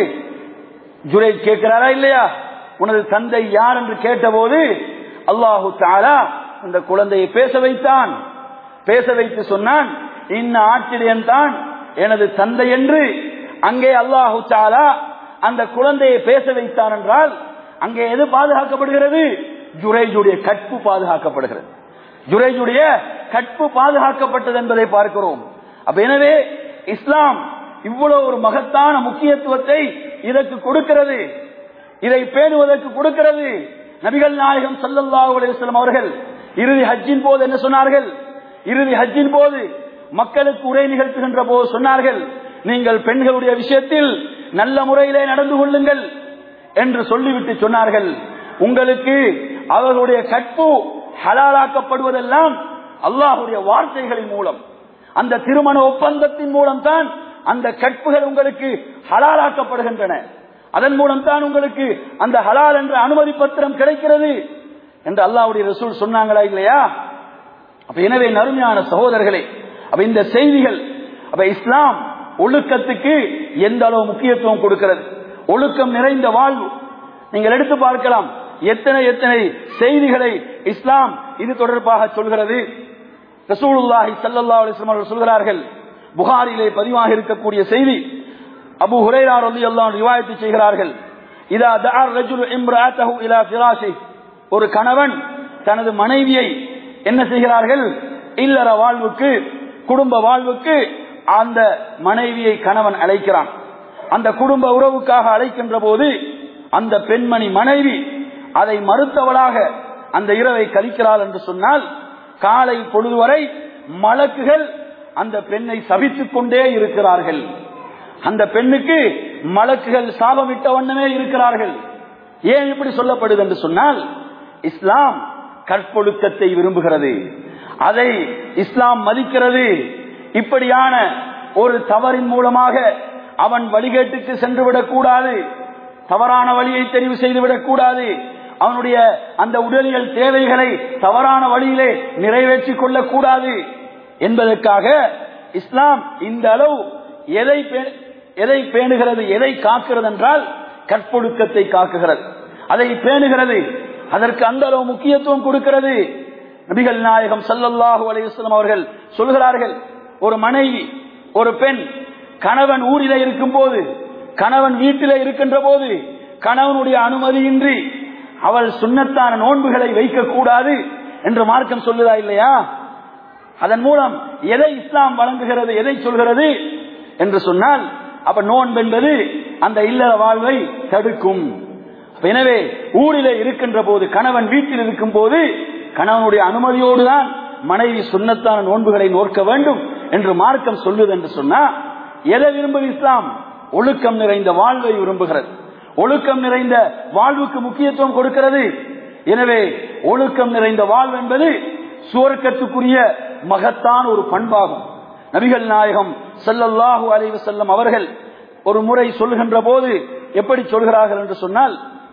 ஜுரை கேட்கிறாரா இல்லையா உனது தந்தை யார் என்று கேட்டபோது அல்லாஹு தாலா அந்த குழந்தையை பேச வைத்தான் பேச வைத்து சொன்னான் இன்ன ஆச்சரியம் தான் எனது தந்தை என்று அங்கே அல்லாஹு தாலா அந்த குழந்தையை பேச வைத்தான் என்றால் அங்கே எது பாதுகாக்கப்படுகிறது ஜுரேஜுடைய கற்பு பாதுகாக்கப்படுகிறது ஜுரேஜுடைய கற்பு பாதுகாக்கப்பட்டது என்பதை பார்க்கிறோம் அப்ப எனவே இஸ்லாம் இவ்வளவு ஒரு மகத்தான முக்கியத்துவத்தை இதற்கு கொடுக்கிறது இதை பேணுவதற்கு கொடுக்கிறது நபிகள் நாயகம் சல்லல்லாஹு அலைஹி வஸல்லம் அவர்கள் இறுதி ஹஜ்ஜின் போது என்ன சொன்னார்கள் இறுதி ஹஜ்ஜின் போது மக்களுக்கு உரை நிகழ்த்துகின்ற போது சொன்னார்கள் நீங்கள் பெண்களுடைய விஷயத்தில் நல்ல முறையிலே நடந்து கொள்ளுங்கள் என்று சொல்லிவிட்டு சொன்னார்கள் உங்களுக்கு அவர்களுடைய கற்பு ஹலாலாக்கப்படுவதெல்லாம் அல்லாஹுடைய வார்த்தைகளின் மூலம் அந்த திருமண ஒப்பந்தத்தின் மூலம் தான் அந்த கற்புகள் உங்களுக்கு ஹலாலாக்கப்படுகின்றன அதன் மூலம் தான் உங்களுக்கு அந்த ஹலால் என்ற அனுமதி பத்திரம் கிடைக்கிறது என்று அல்லாஹ்வுடைய ரசூல் சொன்னாங்களா இல்லையா அப்ப எனவே நறுமையான சகோதரர்களே அப்ப இந்த செய்திகள் அப்ப இஸ்லாம் ஒழுக்கத்துக்கு எந்த அளவு முக்கியத்துவம் கொடுக்கிறது ஒழுக்கம் நிறைந்த வாழ்வு நீங்கள் எடுத்து பார்க்கலாம் எத்தனை எத்தனை செய்திகளை இஸ்லாம் இது தொடர்பாக சொல்கிறது ரசூலுல்லாஹி ஸல்லல்லாஹு அலைஹி வஸல்லம் அவர்கள் சொல்கிறார்கள் புகாரிலே பதிவாக இருக்கக்கூடிய செய்தி அபு ஹுரைரா ரலியல்லாஹு அன்ஹு ரிவாயத்து செய்கிறார்கள் இதா தஆ ரஜுலு இம்ராஅத்தஹு இலா ஃபிராஷி ஒரு கணவன் தனது மனைவியை என்ன செய்கிறார்கள் இல்லற வாழ்வுக்கு குடும்ப வாழ்வுக்கு அந்த மனைவியை கணவன் அழைக்கிறான் அந்த குடும்ப உறவுக்காக அழைக்கின்ற போது அந்த பெண்மணி மனைவி அதை மறுத்தவளாக அந்த இரவை கழிக்கிறாள் என்று சொன்னால் காலை பொழுது வரை மலக்குகள் அந்த பெண்ணை சபித்துக் கொண்டே இருக்கிறார்கள் அந்த பெண்ணுக்கு மலக்குகள் சாபமிட்ட வண்ணமே இருக்கிறார்கள் ஏன் இப்படி சொல்லப்படுது என்று சொன்னால் இஸ்லாம் கற்பொழுக்கத்தை விரும்புகிறது அதை இஸ்லாம் மதிக்கிறது இப்படியான ஒரு தவறின் மூலமாக அவன் வழிகேட்டுக்கு சென்று விடக்கூடாது தவறான வழியை தெரிவு செய்து விடக்கூடாது அவனுடைய அந்த உடலியல் தேவைகளை தவறான வழியிலே நிறைவேற்றிக் கொள்ளக்கூடாது என்பதற்காக இஸ்லாம் இந்த அளவு எதை பே- எதை பேணுகிறது எதை காக்கிறது என்றால் கற்பொழுக்கத்தை காக்குகிறது அதை பேணுகிறது அதற்கு அந்த அளவு முக்கியத்துவம் கொடுக்கிறது நபிகள் நாயகம் ஸல்லல்லாஹு அலைஹி வஸல்லம் அவர்கள் சொல்கிறார்கள் ஒரு மனைவி ஒரு பெண் கணவன் ஊரிலே இருக்கும் போது கணவன் வீட்டிலே இருக்கின்ற போது கணவனுடைய அனுமதியின்றி அவள் சுண்ணத்தான நோன்புகளை வைக்கக்கூடாது என்று மார்க்கம் சொல்லுதா இல்லையா அதன் மூலம் எதை இஸ்லாம் வழங்குகிறது எதை சொல்கிறது என்று சொன்னால் அப்ப நோன்பு என்பது அந்த இல்லற வாழ்வை தடுக்கும் அப்ப எனவே ஊரிலே இருக்கின்ற போது கணவன் வீட்டில் இருக்கும் போது கணவனுடைய அனுமதியோடு தான் மனைவி சுண்ணத்தான நோன்புகளை நோக்க வேண்டும் என்று மார்க்கம் சொல்லுது என்று சொன்னா எதை விரும்பும் இஸ்லாம் ஒழுக்கம் நிறைந்த வாழ்வை விரும்புகிறது ஒழுக்கம் நிறைந்த வாழ்வுக்கு முக்கியத்துவம் கொடுக்கிறது எனவே ஒழுக்கம் நிறைந்த வாழ்வு என்பது சுவர்க்கத்துக்குரிய மகத்தான ஒரு பண்பாகும் நபிகள் நாயகம் ஸல்லல்லாஹு அலைஹி வஸல்லம் அவர்கள் ஒரு முறை சொல்கின்ற போது எப்படி சொல்கிறார்கள் என்று சொன்னால்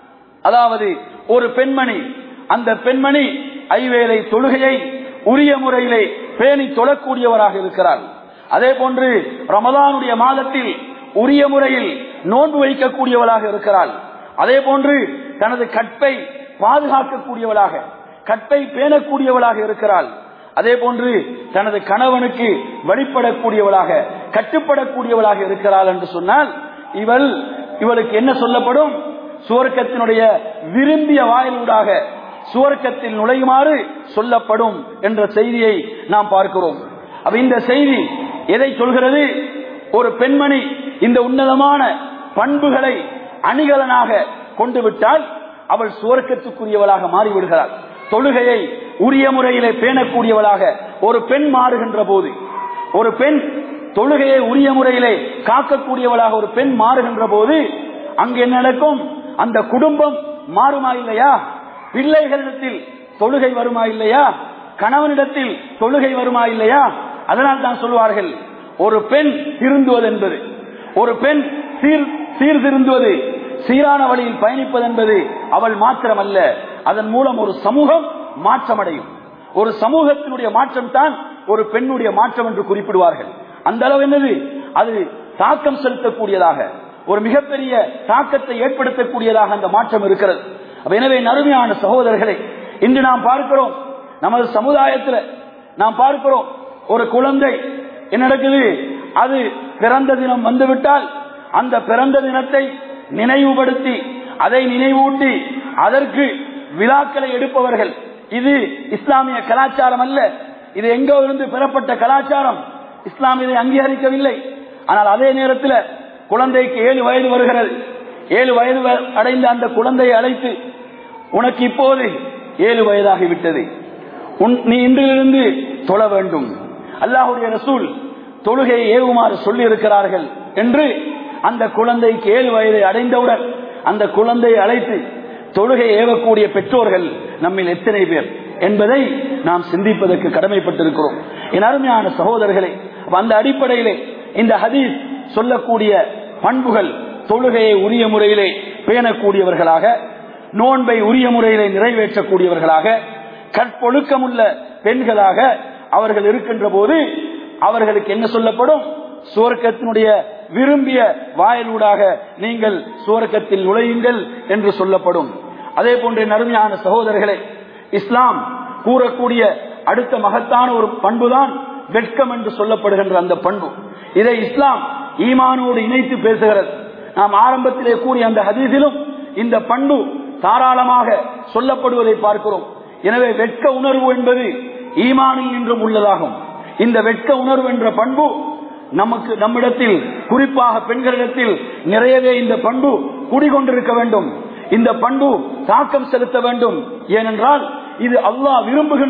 அதாவது ஒரு பெண்மணி அந்த பெண்மணி ஐவேளை தொழுகையை உரிய முறையிலே பேணி தொழக்கூடியவராக இருக்கிறார் அதே போன்று ரமலானுடைய மாதத்தில் உரிய முறையில் நோன்பு வைக்கக்கூடியவளாக இருக்கிறாள் அதே போன்று தனது கற்பை பாதுகாக்கக்கூடியவளாக கற்பை பேணக்கூடியவளாக இருக்கிறாள் அதே போன்று தனது கணவனுக்கு வழிபடக்கூடியவளாக கட்டுப்படக்கூடியவளாக இருக்கிறாள் என்று சொன்னால் இவள் இவளுக்கு என்ன சொல்லப்படும் சுவர்க்கத்தினுடைய விரும்பிய வாயிலூடாக சுவர்க்கத்தில் நுழையுமாறு சொல்லப்படும் என்ற செய்தியை நாம் பார்க்கிறோம் அப்ப இந்த செய்தி எதை சொல்கிறது ஒரு பெண்மணி இந்த உன்னதமான பண்புகளை அணிகலனாக கொண்டு விட்டால் அவள் சுவர்க்கத்துக்குரியவளாக மாறிவிடுகிறாள் தொழுகையை உரிய முறையிலே பேணக்கூடியவளாக ஒரு பெண் மாறுகின்ற போது ஒரு பெண் தொழுகையை உரிய முறையிலே காக்கக்கூடியவளாக ஒரு பெண் மாறுகின்ற போது அங்கு என்ன நடக்கும் அந்த குடும்பம் மாறுமா இல்லையா பிள்ளைகளிடத்தில் தொழுகை வருமா இல்லையா கணவனிடத்தில் தொழுகை வருமா இல்லையா அதனால் தான் சொல்வார்கள் ஒரு பெண் திருந்துவது என்பது ஒரு பெண் சீர் சீர்திருந்துவது சீரான வழியில் பயணிப்பது என்பது அவள் மாத்திரமல்ல அதன் மூலம் ஒரு சமூகம் மாற்றமடையும் ஒரு சமூகத்தினுடைய மாற்றம் தான் ஒரு பெண்ணுடைய மாற்றம் என்று குறிப்பிடுவார்கள் அந்த அளவு என்னது அது தாக்கம் செலுத்தக்கூடியதாக ஒரு மிகப்பெரிய தாக்கத்தை ஏற்படுத்தக்கூடியதாக அந்த மாற்றம் இருக்கிறது அப்ப எனவே நறுமையான சகோதரர்களை இன்று நாம் பார்க்கிறோம் நமது சமுதாயத்தில் நாம் பார்க்கிறோம் ஒரு குழந்தை என்ன நடக்குது அது பிறந்த தினம் வந்துவிட்டால் அந்த பிறந்த தினத்தை நினைவுபடுத்தி அதை நினைவூட்டி அதற்கு விழாக்களை எடுப்பவர்கள் இது இஸ்லாமிய கலாச்சாரம் அல்ல இது எங்கோ இருந்து பெறப்பட்ட கலாச்சாரம் இஸ்லாம் இதை அங்கீகரிக்கவில்லை ஆனால் அதே நேரத்தில் குழந்தைக்கு ஏழு வயது வருகிறது ஏழு வயது வ- அடைந்த அந்த குழந்தையை அழைத்து உனக்கு இப்போது ஏழு வயதாகிவிட்டது உன் நீ இன்றிலிருந்து தொழ வேண்டும் அல்லாஹுடைய ரசூல் தொழுகையை ஏவுமாறு சொல்லி இருக்கிறார்கள் என்று அந்த குழந்தைக்கு ஏழு வயதை அடைந்தவுடன் அந்த குழந்தையை அழைத்து தொழுகை ஏவக்கூடிய பெற்றோர்கள் நம்மில் எத்தனை பேர் என்பதை நாம் சிந்திப்பதற்கு கடமைப்பட்டிருக்கிறோம் என் அருமையான சகோதரர்களே அப்ப அந்த அடிப்படையிலே இந்த ஹதீஸ் சொல்லக்கூடிய பண்புகள் தொழுகையை உரிய முறையிலே பேணக்கூடியவர்களாக நோன்பை உரிய முறையிலே நிறைவேற்றக்கூடியவர்களாக கற்பொழுக்கமுள்ள பெண்களாக அவர்கள் இருக்கின்ற போது அவர்களுக்கு என்ன சொல்லப்படும் சுவர்க்கத்தினுடைய விரும்பிய வாயிலூடாக நீங்கள் சுவர்க்கத்தில் நுழையுங்கள் என்று சொல்லப்படும் அதே போன்ற நறுமையான சகோதரர்களே இஸ்லாம் கூறக்கூடிய அடுத்த மகத்தான ஒரு பண்புதான் வெட்கம் என்று சொல்லப்படுகின்ற அந்த பண்பு இதை இஸ்லாம் ஈமானோடு இணைத்து பேசுகிறது நாம் ஆரம்பத்திலே கூறிய அந்த ஹதீஸிலும் இந்த பண்பு தாராளமாக சொல்லப்படுவதை பார்க்கிறோம் எனவே வெட்க உணர்வு என்பது ஈமானில் நின்றும் உள்ளதாகும் இந்த வெட்க உணர்வு என்ற பண்பு நமக்கு நம்மிடத்தில் குறிப்பாக பெண்களிடத்தில் நிறையவே இந்த பண்பு குடிகொண்டிருக்க வேண்டும் இந்த பண்பு தாக்கம் செலுத்த வேண்டும் ஏனென்றால் இது அல்லாஹ் விரும்புகின்ற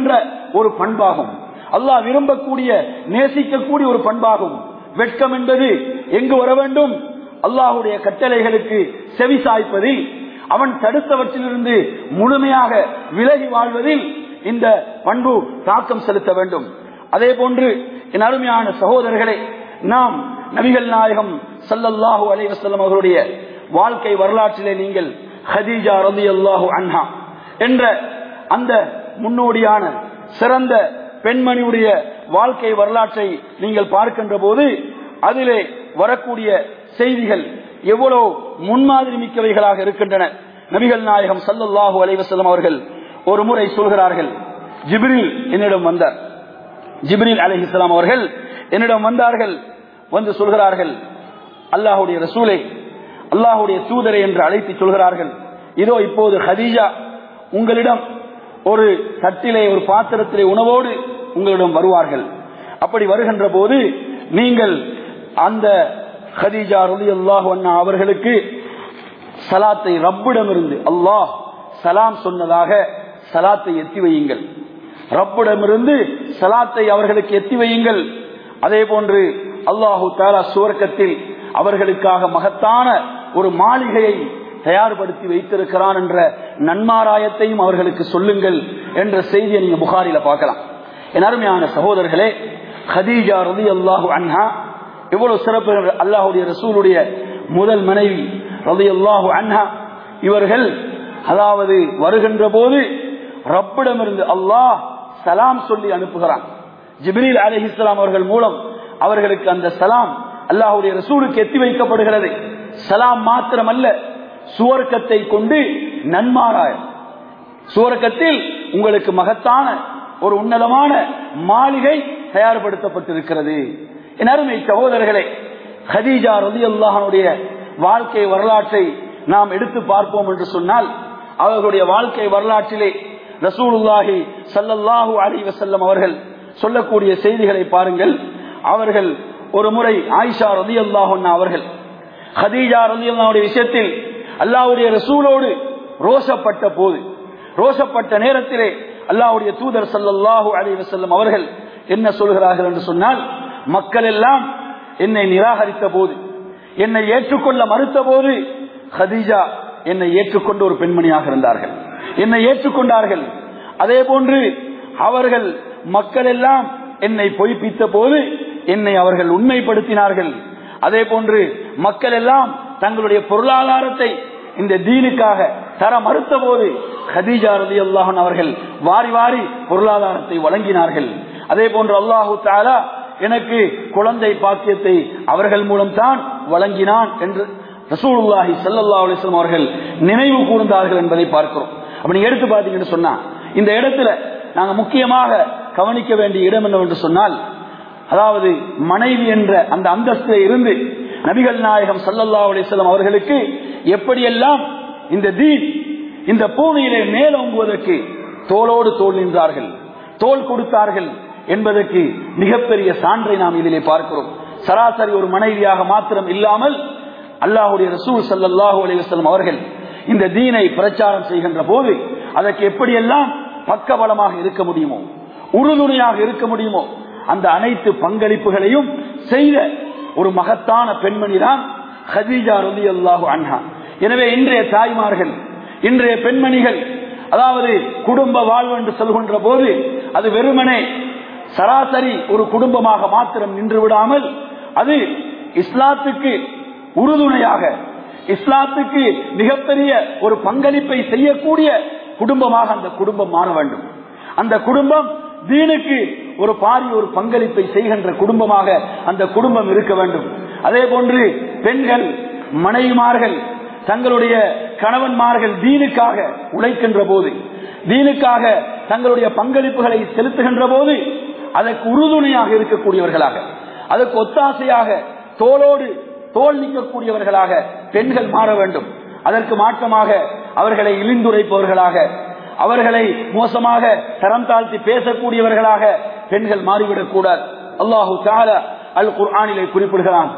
ஒரு பண்பாகும் அல்லாஹ் விரும்பக்கூடிய நேசிக்கக்கூடிய ஒரு பண்பாகும் வெட்கம் என்பது எங்கு வர வேண்டும் அல்லாஹுடைய கட்டளைகளுக்கு செவி சாய்ப்பதில் அவன் தடுத்தவற்றிலிருந்து முழுமையாக விலகி வாழ்வதில் இந்த பண்பு தாக்கம் செலுத்த வேண்டும் அதே போன்று என் அருமையான சகோதரர்களை நாம் நபிகள் நாயகம் சல்லல்லாஹு அலைவசல்லம் அவர்களுடைய வாழ்க்கை வரலாற்றிலே நீங்கள் ஹதீஜா ரதி அல்லாஹு அன்ஹா என்ற அந்த முன்னோடியான சிறந்த பெண்மணியுடைய வாழ்க்கை வரலாற்றை நீங்கள் பார்க்கின்ற போது அதிலே வரக்கூடிய செய்திகள் எவ்வளவு முன்மாதிரி மிக்கவைகளாக இருக்கின்றன நபிகள் நாயகம் சல்லல்லாஹு அலைவசல்லம் அவர்கள் ஒரு முறை சொல்கிறார்கள் ஜிப்ரில் என்னிடம் வந்தார் ஜிப்ரில் அலிஹிஸ்லாம் அவர்கள் என்னிடம் வந்தார்கள் வந்து சொல்கிறார்கள் அல்லாஹுடைய ரசூலை அல்லாஹுடைய தூதரை என்று அழைத்து சொல்கிறார்கள் இதோ இப்போது ஹதீஜா உங்களிடம் ஒரு தட்டிலே ஒரு பாத்திரத்திலே உணவோடு உங்களிடம் வருவார்கள் அப்படி வருகின்ற போது நீங்கள் அந்த ஹதீஜா ரதி அல்லாஹ் அவர்களுக்கு சலாத்தை ரப்பிடமிருந்து அல்லாஹ் சலாம் சொன்னதாக சலாத்தை எத்தி வையுங்கள் ரப்பிடமிருந்து சலாத்தை அவர்களுக்கு எத்தி வையுங்கள் அதே போன்று அல்லாஹு தாலா சுவர்க்கத்தில் அவர்களுக்காக மகத்தான ஒரு மாளிகையை தயார்படுத்தி வைத்திருக்கிறான் என்ற நன்மாராயத்தையும் அவர்களுக்கு சொல்லுங்கள் என்ற செய்தியை நீங்க புகாரில பார்க்கலாம் என் அருமையான சகோதரர்களே ஹதீஜா ரதி அல்லாஹு அன்ஹா எவ்வளவு சிறப்பு அல்லாஹுடைய ரசூலுடைய முதல் மனைவி ரதி அல்லாஹு அன்ஹா இவர்கள் அதாவது வருகின்ற போது ரப்பிடமிருந்து அல்லாஹ் சலாம் சொல்லி அனுப்புகிறான் ஜிப்ரீல் அலிஹிஸ்லாம் அவர்கள் மூலம் அவர்களுக்கு அந்த சலாம் அல்லாஹுடைய ரசூலுக்கு எத்தி வைக்கப்படுகிறது சலாம் மாத்திரமல்ல சுவர்க்கத்தை கொண்டு நன்மாராய சுவர்க்கத்தில் உங்களுக்கு மகத்தான ஒரு உன்னதமான மாளிகை தயார்படுத்தப்பட்டிருக்கிறது என் அருமை சகோதரர்களே ஹதீஜா ரதி அல்லாஹனுடைய வாழ்க்கை வரலாற்றை நாம் எடுத்து பார்ப்போம் என்று சொன்னால் அவர்களுடைய வாழ்க்கை வரலாற்றிலே ரசூலுல்லாஹி சல்லல்லாஹு அலி வசல்லம் அவர்கள் சொல்லக்கூடிய செய்திகளை பாருங்கள் அவர்கள் ஒரு முறை ஆயிஷா ரதி அல்லாஹன்னா அவர்கள் ஹதீஜா ரதி அல்லாவுடைய விஷயத்தில் அல்லாவுடைய ரசூலோடு ரோஷப்பட்ட போது ரோஷப்பட்ட நேரத்திலே அல்லாவுடைய தூதர் சல்லல்லாஹு அலி வசல்லம் அவர்கள் என்ன சொல்கிறார்கள் என்று சொன்னால் மக்கள் எல்லாம் என்னை நிராகரித்த போது என்னை ஏற்றுக்கொள்ள மறுத்த போது ஹதீஜா என்னை ஏற்றுக்கொண்ட ஒரு பெண்மணியாக இருந்தார்கள் என்னை ஏற்றுக்கொண்டார்கள் அதே போன்று அவர்கள் மக்கள் எல்லாம் என்னை பொய்ப்பித்த போது என்னை அவர்கள் உண்மைப்படுத்தினார்கள் அதே போன்று மக்கள் எல்லாம் தங்களுடைய பொருளாதாரத்தை இந்த தீனுக்காக தர மறுத்த போது ஹதீஜா ரதி அல்லாஹன் அவர்கள் வாரி வாரி பொருளாதாரத்தை வழங்கினார்கள் அதே போன்று அல்லாஹு தாலா எனக்கு குழந்தை பாக்கியத்தை அவர்கள் மூலம் தான் வழங்கினான் என்று ரசூலுல்லாஹி சல்லா அலிஸ்லாம் அவர்கள் நினைவு கூர்ந்தார்கள் என்பதை பார்க்கிறோம் அப்ப நீங்க எடுத்து பார்த்தீங்கன்னு சொன்னா இந்த இடத்துல நாங்க முக்கியமாக கவனிக்க வேண்டிய இடம் என்னவென்று சொன்னால் அதாவது மனைவி என்ற அந்த அந்தஸ்தில் இருந்து நபிகள் நாயகம் சல்லல்லா அலிஸ்லாம் அவர்களுக்கு எப்படியெல்லாம் இந்த தீன் இந்த பூமியிலே மேலோங்குவதற்கு தோளோடு தோல் நின்றார்கள் தோல் கொடுத்தார்கள் என்பதற்கு மிகப்பெரிய சான்றை நாம் இதிலே பார்க்கிறோம் சராசரி ஒரு மனைவியாக மாத்திரம் இல்லாமல் அல்லாஹுடைய ரசூல் சல்லாஹூ அலிவசல்லம் அவர்கள் இந்த தீனை பிரச்சாரம் செய்கின்ற போது அதற்கு எப்படியெல்லாம் பக்கபலமாக இருக்க முடியுமோ உறுதுணையாக இருக்க முடியுமோ அந்த அனைத்து பங்களிப்புகளையும் செய்த ஒரு மகத்தான பெண்மணி தான் ஹதீஜா ரலி அல்லாஹு அன்ஹா எனவே இன்றைய தாய்மார்கள் இன்றைய பெண்மணிகள் அதாவது குடும்ப வாழ்வு என்று சொல்கின்ற போது அது வெறுமனே சராசரி ஒரு குடும்பமாக மாத்திரம் நின்று விடாமல் அது இஸ்லாத்துக்கு உறுதுணையாக இஸ்லாத்துக்கு மிகப்பெரிய ஒரு பங்களிப்பை செய்யக்கூடிய குடும்பமாக அந்த குடும்பம் மாற வேண்டும் அந்த குடும்பம் தீனுக்கு ஒரு பாரி ஒரு பங்களிப்பை செய்கின்ற குடும்பமாக அந்த குடும்பம் இருக்க வேண்டும் அதே போன்று பெண்கள் மனைவிமார்கள் தங்களுடைய கணவன்மார்கள் தீனுக்காக உழைக்கின்ற போது தீனுக்காக தங்களுடைய பங்களிப்புகளை செலுத்துகின்ற போது அதற்கு உறுதுணையாக இருக்கக்கூடியவர்களாக அதற்கு ஒத்தாசையாக தோளோடு தோல் நிற்கக்கூடியவர்களாக பெண்கள் மாற வேண்டும் அதற்கு மாற்றமாக அவர்களை இழிந்துரைப்பவர்களாக அவர்களை மோசமாக தரம் தாழ்த்தி பேசக்கூடியவர்களாக பெண்கள் மாறிவிடக் கூடாது அல்லாஹு தால அல் குர்ஆனிலே குறிப்பிடுகிறான்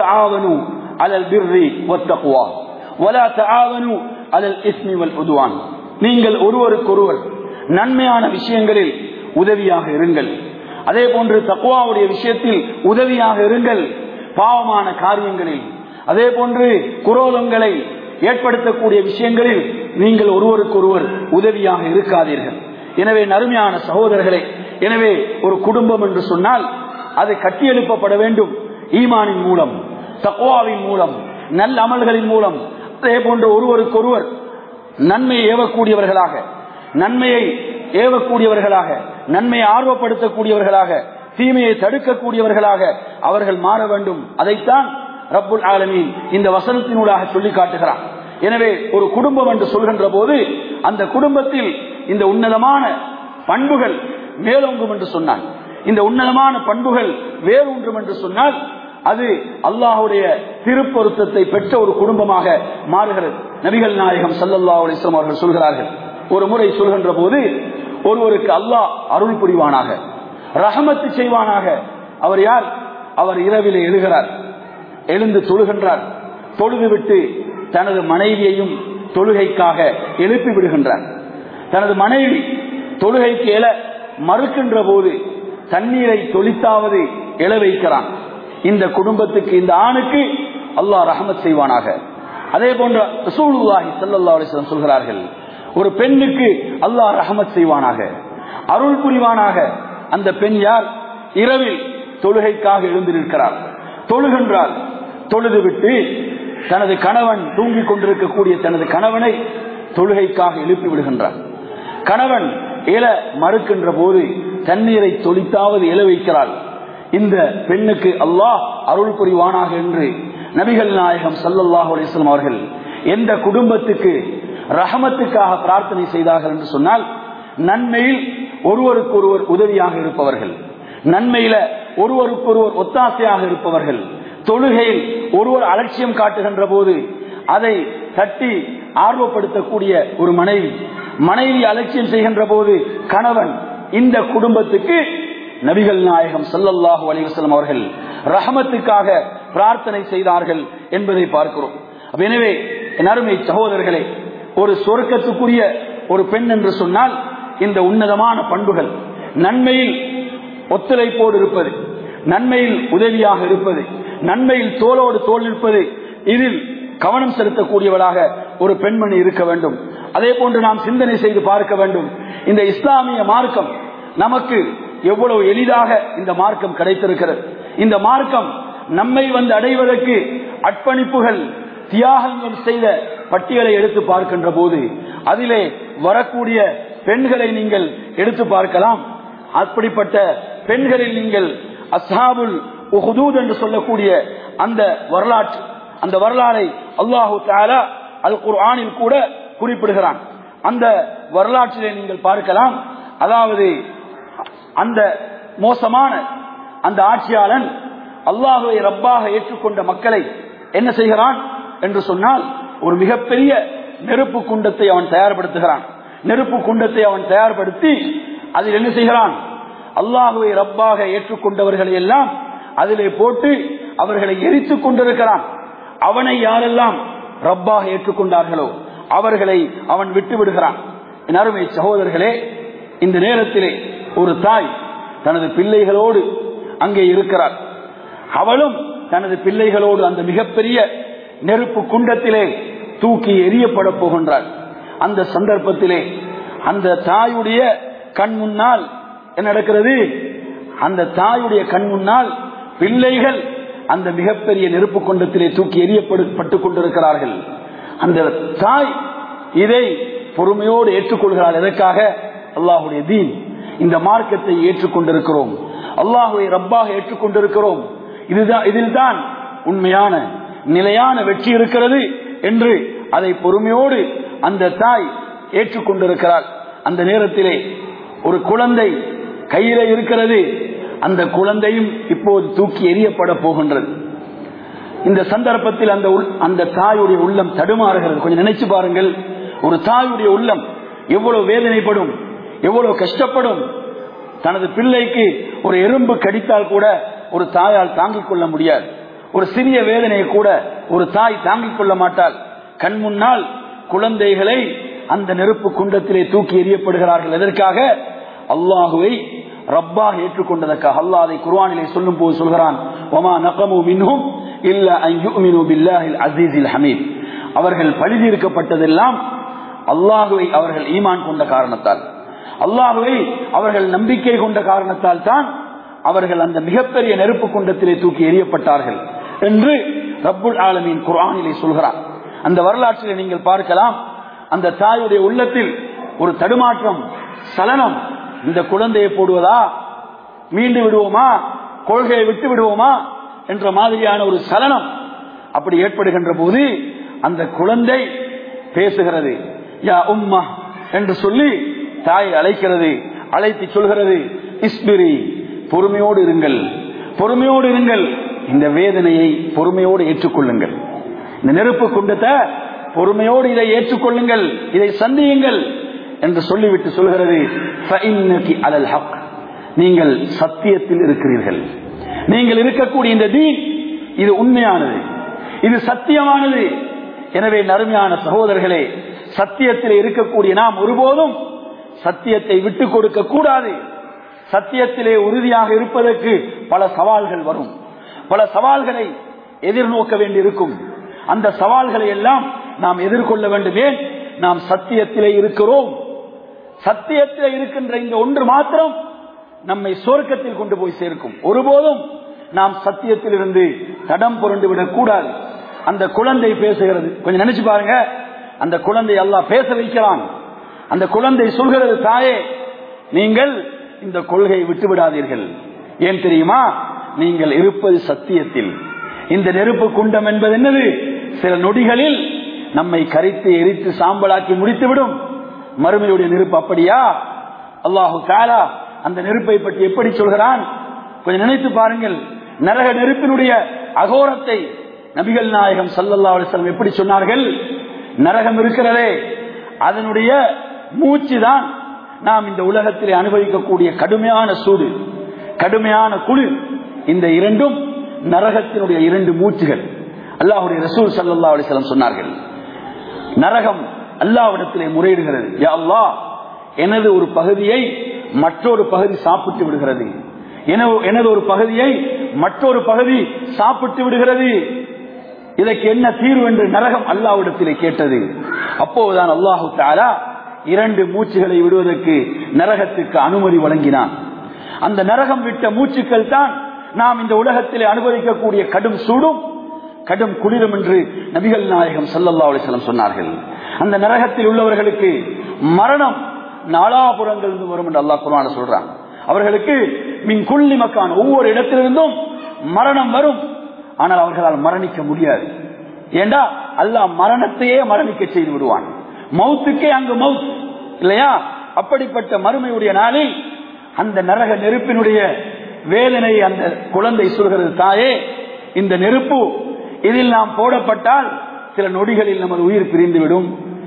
அலல் பிர்ரி ஒத்தகுவா ولا تعاونوا على الاسم والعدوان நீங்கள் ஒருவருக்கொருவர் நன்மையான விஷயங்களில் உதவியாக இருங்கள் அதே போன்று தக்குவாவுடைய விஷயத்தில் உதவியாக இருங்கள் பாவமான காரியங்களில் அதே போன்று குரோதங்களை ஏற்படுத்தக்கூடிய விஷயங்களில் நீங்கள் ஒருவருக்கொருவர் உதவியாக இருக்காதீர்கள் எனவே நறுமையான சகோதரர்களே எனவே ஒரு குடும்பம் என்று சொன்னால் அது கட்டியெழுப்பப்பட வேண்டும் ஈமானின் மூலம் தக்குவாவின் மூலம் நல்ல அமல்களின் மூலம் அதே போன்று ஒருவருக்கொருவர் நன்மையை ஏவக்கூடியவர்களாக நன்மையை ஏவக்கூடியவர்களாக நன்மையை ஆர்வப்படுத்தக்கூடியவர்களாக தீமையை தடுக்கக்கூடியவர்களாக அவர்கள் மாற வேண்டும் அதைத்தான் ரப்புல் ஆலமீன் இந்த வசனத்தினூடாக சொல்லி காட்டுகிறான் எனவே ஒரு குடும்பம் என்று சொல்கின்ற போது அந்த குடும்பத்தில் இந்த உன்னதமான பண்புகள் மேலோங்கும் என்று சொன்னான் இந்த உன்னதமான பண்புகள் வேறொன்றும் என்று சொன்னால் அது அல்லாஹுடைய திருப்பொருத்தத்தை பெற்ற ஒரு குடும்பமாக மாறுகிறது நபிகள் நாயகம் சல்லல்லா அலிஸ்லாம் அவர்கள் சொல்கிறார்கள் ஒரு முறை சொல்கின்ற போது ஒருவருக்கு அல்லாஹ் அருள் புரிவானாக ரஹமத்து செய்வானாக அவர் யார் அவர் இரவிலே எழுகிறார் எழுந்து தொழுகின்றார் தொழுது விட்டு தனது மனைவியையும் தொழுகைக்காக எழுப்பி விடுகின்றார் தனது மனைவி தொழுகைக்கு எழ மறுக்கின்ற போது தண்ணீரை தொளித்தாவது எழ வைக்கிறான் இந்த குடும்பத்துக்கு இந்த ஆணுக்கு அல்லாஹ் ரஹமத் செய்வானாக அதே போன்ற ரசூலுல்லாஹி ஸல்லல்லாஹு அலைஹி வஸல்லம் சொல்கிறார்கள் ஒரு பெண்ணுக்கு அல்லாஹ் ரஹமத் செய்வானாக அருள் புரிவானாக அந்த பெண் யார் இரவில் தொழுகைக்காக எழுந்திருக்கிறார் தொழுகின்றார் தொழுது விட்டு தனது கணவன் தூங்கிக் கொண்டிருக்கக்கூடிய தனது கணவனை தொழுகைக்காக எழுப்பி விடுகின்றார் கணவன் எழ மறுக்கின்ற போது தண்ணீரை தொளித்தாவது எழ வைக்கிறாள் இந்த பெண்ணுக்கு அல்லாஹ் அருள் புரிவானாக என்று நபிகள் நாயகம் சல்லல்லாஹு அலிஸ்லாம் அவர்கள் எந்த குடும்பத்துக்கு ரஹமத்துக்காக பிரார்த்தனை செய்தார்கள் என்று சொன்னால் நன்மையில் ஒருவருக்கு ஒருவர் உதவியாக இருப்பவர்கள் நன்மையில ஒருவருக்கொருவர் ஒத்தாசையாக இருப்பவர்கள் தொழுகையில் ஒருவர் அலட்சியம் காட்டுகின்ற போது அதை தட்டி ஆர்வப்படுத்தக்கூடிய ஒரு மனைவி மனைவி அலட்சியம் செய்கின்ற போது கணவன் இந்த குடும்பத்துக்கு நபிகள் நாயகம் சல்லல்லாஹு அலிவசலம் அவர்கள் ரஹமத்துக்காக பிரார்த்தனை செய்தார்கள் என்பதை பார்க்கிறோம் எனவே என் அருமை சகோதரர்களே ஒரு சொர்க்கத்துக்குரிய ஒரு பெண் என்று சொன்னால் இந்த உன்னதமான பண்புகள் நன்மையில் ஒத்துழைப்போடு இருப்பது நன்மையில் உதவியாக இருப்பது நன்மையில் தோளோடு தோல் நிற்பது இதில் கவனம் செலுத்தக்கூடியவளாக ஒரு பெண்மணி இருக்க வேண்டும் அதே போன்று நாம் சிந்தனை செய்து பார்க்க வேண்டும் இந்த இஸ்லாமிய மார்க்கம் நமக்கு எவ்வளவு எளிதாக இந்த மார்க்கம் கிடைத்திருக்கிறது இந்த மார்க்கம் நம்மை வந்து அடைவதற்கு அர்ப்பணிப்புகள் தியாகங்கள் செய்த பட்டியலை எடுத்து பார்க்கின்ற போது அதிலே வரக்கூடிய பெண்களை நீங்கள் எடுத்து பார்க்கலாம் அப்படிப்பட்ட பெண்களில் நீங்கள் அஸ்ஹாபுல் உஹுதூத் என்று சொல்லக்கூடிய அந்த வரலாற்று அந்த வரலாறை அல்லாஹு தாலா அல் குர்ஆனில் கூட குறிப்பிடுகிறான் அந்த வரலாற்றிலே நீங்கள் பார்க்கலாம் அதாவது அந்த மோசமான அந்த ஆட்சியாளன் அல்லாஹுவை ரப்பாக ஏற்றுக்கொண்ட மக்களை என்ன செய்கிறான் என்று சொன்னால் ஒரு மிகப்பெரிய நெருப்பு குண்டத்தை அவன் தயார்படுத்துகிறான் நெருப்பு குண்டத்தை அவன் தயார்படுத்தி அதில் என்ன செய்கிறான் அல்லாஹுவை ரப்பாக ஏற்றுக்கொண்டவர்களை எல்லாம் அதிலே போட்டு அவர்களை எரித்துக் கொண்டிருக்கிறான் அவனை யாரெல்லாம் ரப்பாக ஏற்றுக்கொண்டார்களோ அவர்களை அவன் விட்டு விடுகிறான் என் அருமை சகோதரர்களே இந்த நேரத்திலே ஒரு தாய் தனது பிள்ளைகளோடு அங்கே இருக்கிறார் அவளும் தனது பிள்ளைகளோடு அந்த மிகப்பெரிய நெருப்பு குண்டத்திலே தூக்கி எரியப்பட போகின்றாள் அந்த சந்தர்ப்பத்திலே அந்த தாயுடைய கண் முன்னால் என்ன நடக்கிறது அந்த தாயுடைய கண் முன்னால் பிள்ளைகள் அந்த மிகப்பெரிய நெருப்பு குண்டத்திலே தூக்கி எரியப்பட்டுக் கொண்டிருக்கிறார்கள் அந்த தாய் இதை பொறுமையோடு ஏற்றுக்கொள்கிறாள் எதற்காக அல்லாஹுடைய தீன் இந்த மார்க்கத்தை ஏற்றுக்கொண்டிருக்கிறோம் அல்லாஹுவை ரப்பாக ஏற்றுக்கொண்டிருக்கிறோம் இதுதான் இதில் தான் உண்மையான நிலையான வெற்றி இருக்கிறது என்று அதை பொறுமையோடு அந்த தாய் ஏற்றுக்கொண்டிருக்கிறாள் அந்த நேரத்திலே ஒரு குழந்தை கையில இருக்கிறது அந்த குழந்தையும் இப்போது தூக்கி எரியப்பட போகின்றது இந்த சந்தர்ப்பத்தில் அந்த அந்த தாயுடைய உள்ளம் தடுமாறுகிறது கொஞ்சம் நினைச்சு பாருங்கள் ஒரு தாயுடைய உள்ளம் எவ்வளவு வேதனைப்படும் எவ்வளவு கஷ்டப்படும் தனது பிள்ளைக்கு ஒரு எறும்பு கடித்தால் கூட ஒரு தாயால் தாங்கிக் கொள்ள முடியாது ஒரு சிறிய வேதனையை கூட ஒரு தாய் தாங்கிக் கொள்ள மாட்டாள் கண் முன்னால் குழந்தைகளை அந்த நெருப்பு குண்டத்திலே தூக்கி எறியப்படுகிறார்கள் எதற்காக அல்லாஹுவை ரப்பாக ஏற்றுக்கொண்டதற்காக அல்லாஹ் அதை குர்ஆனிலே சொல்லும் போது சொல்கிறான் ஒமா நகமு மின்ஹும் இல்ல அன் யுமினு பில்லாஹில் அசீஸில் ஹமீத் அவர்கள் பழிதீர்க்கப்பட்டதெல்லாம் அல்லாஹுவை அவர்கள் ஈமான் கொண்ட காரணத்தால் அல்லாஹுவை அவர்கள் நம்பிக்கை கொண்ட காரணத்தால் தான் அவர்கள் அந்த மிகப்பெரிய நெருப்பு குண்டத்திலே தூக்கி எறியப்பட்டார்கள் என்று ரப்புல் ஆலமீன் குர்ஆனிலே சொல்கிறார் அந்த வரலாற்றிலே நீங்கள் பார்க்கலாம் அந்த தாயுடைய உள்ளத்தில் ஒரு தடுமாற்றம் சலனம் இந்த குழந்தையை போடுவதா மீண்டு விடுவோமா கொள்கையை விட்டு விடுவோமா என்ற மாதிரியான ஒரு சலனம் அப்படி ஏற்படுகின்ற போது அந்த குழந்தை பேசுகிறது யா உம்மா என்று சொல்லி தாயை அழைக்கிறது அழைத்து சொல்கிறது இஸ்பிரி பொறுமையோடு இருங்கள் பொறுமையோடு இருங்கள் இந்த வேதனையை பொறுமையோடு ஏற்றுக்கொள்ளுங்கள் இந்த நெருப்பு குண்டத்தை பொறுமையோடு இதை ஏற்றுக்கொள்ளுங்கள் இதை சந்தியுங்கள் என்று சொல்லிவிட்டு சொல்கிறது "ஃபஇன்னகி அலல் ஹக்." நீங்கள் சத்தியத்தில் இருக்கிறீர்கள் நீங்கள் இருக்கக்கூடிய இந்த தீன் இது உண்மையானது இது சத்தியமானது எனவே நறுமையான சகோதரர்களே சத்தியத்தில் இருக்கக்கூடிய நாம் ஒருபோதும் சத்தியத்தை விட்டுக் கொடுக்க கூடாது சத்தியத்திலே உறுதியாக இருப்பதற்கு பல சவால்கள் வரும் பல சவால்களை எதிர்நோக்க வேண்டியிருக்கும் அந்த சவால்களை எல்லாம் நாம் எதிர்கொள்ள வேண்டுமே நாம் சத்தியத்திலே இருக்கிறோம் சத்தியத்திலே இருக்கின்ற இந்த ஒன்று மாத்திரம் நம்மை சொர்க்கத்தில் கொண்டு போய் சேர்க்கும் ஒருபோதும் நாம் சத்தியத்தில் இருந்து தடம் புரண்டு விடக் கூடாது அந்த குழந்தை பேசுகிறது கொஞ்சம் நினைச்சு பாருங்க அந்த குழந்தை எல்லாம் பேச வைக்கிறான் அந்த குழந்தை சொல்கிறது தாயே நீங்கள் இந்த கொள்கையை விட்டு விடாதீர்கள் ஏன் தெரியுமா நீங்கள் இருப்பது சத்தியத்தில் இந்த நெருப்பு குண்டம் என்பது என்னது சில நொடிகளில் நம்மை கரித்து எரித்து சாம்பலாக்கி முடித்துவிடும் மறுமையுடைய நெருப்பு அப்படியா அல்லாஹு தாலா அந்த நெருப்பை பற்றி எப்படி சொல்கிறான் கொஞ்சம் நினைத்து பாருங்கள் நரக நெருப்பினுடைய அகோரத்தை நபிகள் நாயகம் சல்லல்லா அலிஸ்லாம் எப்படி சொன்னார்கள் நரகம் இருக்கிறதே அதனுடைய மூச்சு தான் நாம் இந்த உலகத்திலே அனுபவிக்கக்கூடிய கடுமையான சூடு கடுமையான குளிர் இந்த இரண்டும் நரகத்தினுடைய இரண்டு மூச்சுகள் அல்லாஹுடைய ரசூல் சல்லா அலிஸ்லாம் சொன்னார்கள் நரகம் அல்லாவிடத்திலே முறையிடுகிறது யா அல்லாஹ் எனது ஒரு பகுதியை மற்றொரு பகுதி சாப்பிட்டு விடுகிறது என- எனது ஒரு பகுதியை மற்றொரு பகுதி சாப்பிட்டு விடுகிறது இதற்கு என்ன தீர்வு என்று நரகம் அல்லாவிடத்திலே கேட்டது அப்போதுதான் அல்லாஹு தாலா இரண்டு மூச்சுகளை விடுவதற்கு நரகத்துக்கு அனுமதி வழங்கினான் அந்த நரகம் விட்ட மூச்சுக்கள் தான் நாம் இந்த உலகத்திலே அனுபவிக்கக்கூடிய கடும் சூடும் கடும் குளிரும் என்று நபிகள் நாயகம் சல்லல்லா அலிஸ்லம் சொன்னார்கள் அந்த நரகத்தில் உள்ளவர்களுக்கு மரணம் நாலாபுரங்கள் வரும் என்று அல்லாஹ் குர்ஆன்ல சொல்றான் அவர்களுக்கு மின் குள்ளி மக்கான் ஒவ்வொரு இடத்திலிருந்தும் மரணம் வரும் ஆனால் அவர்களால் மரணிக்க முடியாது ஏண்டா அல்லாஹ் மரணத்தையே மரணிக்க செய்து விடுவான் மௌத்துக்கே அங்கு மவுத் இல்லையா அப்படிப்பட்ட மறுமையுடைய நாளில் அந்த நரக நெருப்பினுடைய வேதனை அந்த குழந்தை சொல்கிறது தாயே இந்த நெருப்பு இதில் நாம் போடப்பட்டால் சில நொடிகளில் நமது உயிர் பிரிந்துவிடும்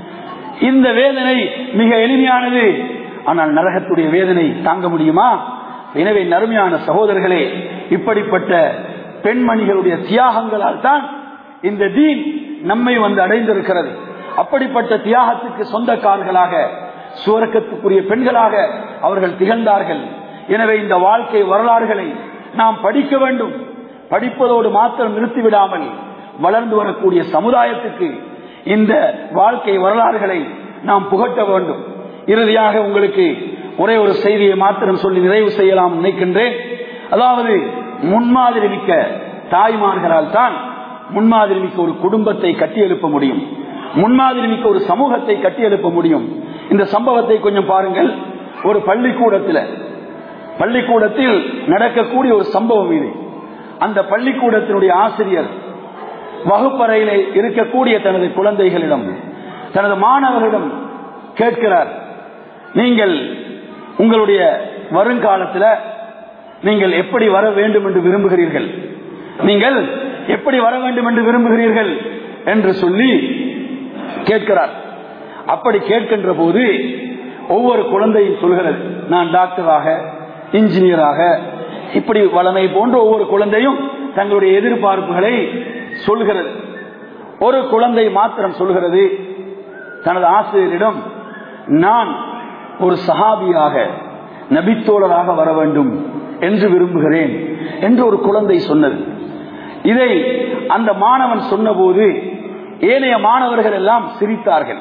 இந்த வேதனை மிக எளிமையானது ஆனால் நரகத்துடைய வேதனை தாங்க முடியுமா எனவே நறுமையான சகோதரர்களே இப்படிப்பட்ட பெண்மணிகளுடைய தியாகங்களால் தான் இந்த தீன் நம்மை வந்து அடைந்திருக்கிறது அப்படிப்பட்ட தியாகத்துக்கு சொந்தக்காரர்களாக சுவர்க்கத்துக்குரிய பெண்களாக அவர்கள் திகழ்ந்தார்கள் எனவே இந்த வாழ்க்கை வரலாறுகளை நாம் படிக்க வேண்டும் படிப்பதோடு மாத்திரம் நிறுத்திவிடாமல் வளர்ந்து வரக்கூடிய சமுதாயத்துக்கு இந்த வாழ்க்கை வரலாறுகளை நாம் புகட்ட வேண்டும் இறுதியாக உங்களுக்கு ஒரே ஒரு செய்தியை மாத்திரம் சொல்லி நிறைவு செய்யலாம் நினைக்கின்றேன் அதாவது முன்மாதிரி மிக்க தாய்மார்களால் தான் முன்மாதிரி மிக்க ஒரு குடும்பத்தை கட்டியெழுப்ப முடியும் முன்மாதிரி மிக்க ஒரு சமூகத்தை கட்டியெழுப்ப முடியும் இந்த சம்பவத்தை கொஞ்சம் பாருங்கள் ஒரு பள்ளிக்கூடத்தில் பள்ளிக்கூடத்தில் நடக்கக்கூடிய ஒரு சம்பவம் இது அந்த பள்ளிக்கூடத்தினுடைய ஆசிரியர் வகுப்பறையில இருக்கக்கூடிய தனது குழந்தைகளிடம் தனது மாணவர்களிடம் கேட்கிறார் நீங்கள் உங்களுடைய வருங்காலத்தில் நீங்கள் எப்படி வர வேண்டும் என்று விரும்புகிறீர்கள் நீங்கள் எப்படி வர வேண்டும் என்று விரும்புகிறீர்கள் என்று சொல்லி கேட்கிறார் அப்படி கேட்கின்ற போது ஒவ்வொரு குழந்தையும் சொல்கிறது நான் டாக்டராக இன்ஜினியராக இப்படி வளமை போன்ற ஒவ்வொரு குழந்தையும் தங்களுடைய எதிர்பார்ப்புகளை சொல்கிறது ஒரு குழந்தை மாத்திரம் சொல்கிறது தனது ஆசிரியரிடம் நான் ஒரு சஹாபியாக நபித்தோழராக வர வேண்டும் என்று விரும்புகிறேன் என்று ஒரு குழந்தை சொன்னது இதை அந்த மாணவன் சொன்னபோது ஏனைய மாணவர்கள் எல்லாம் சிரித்தார்கள்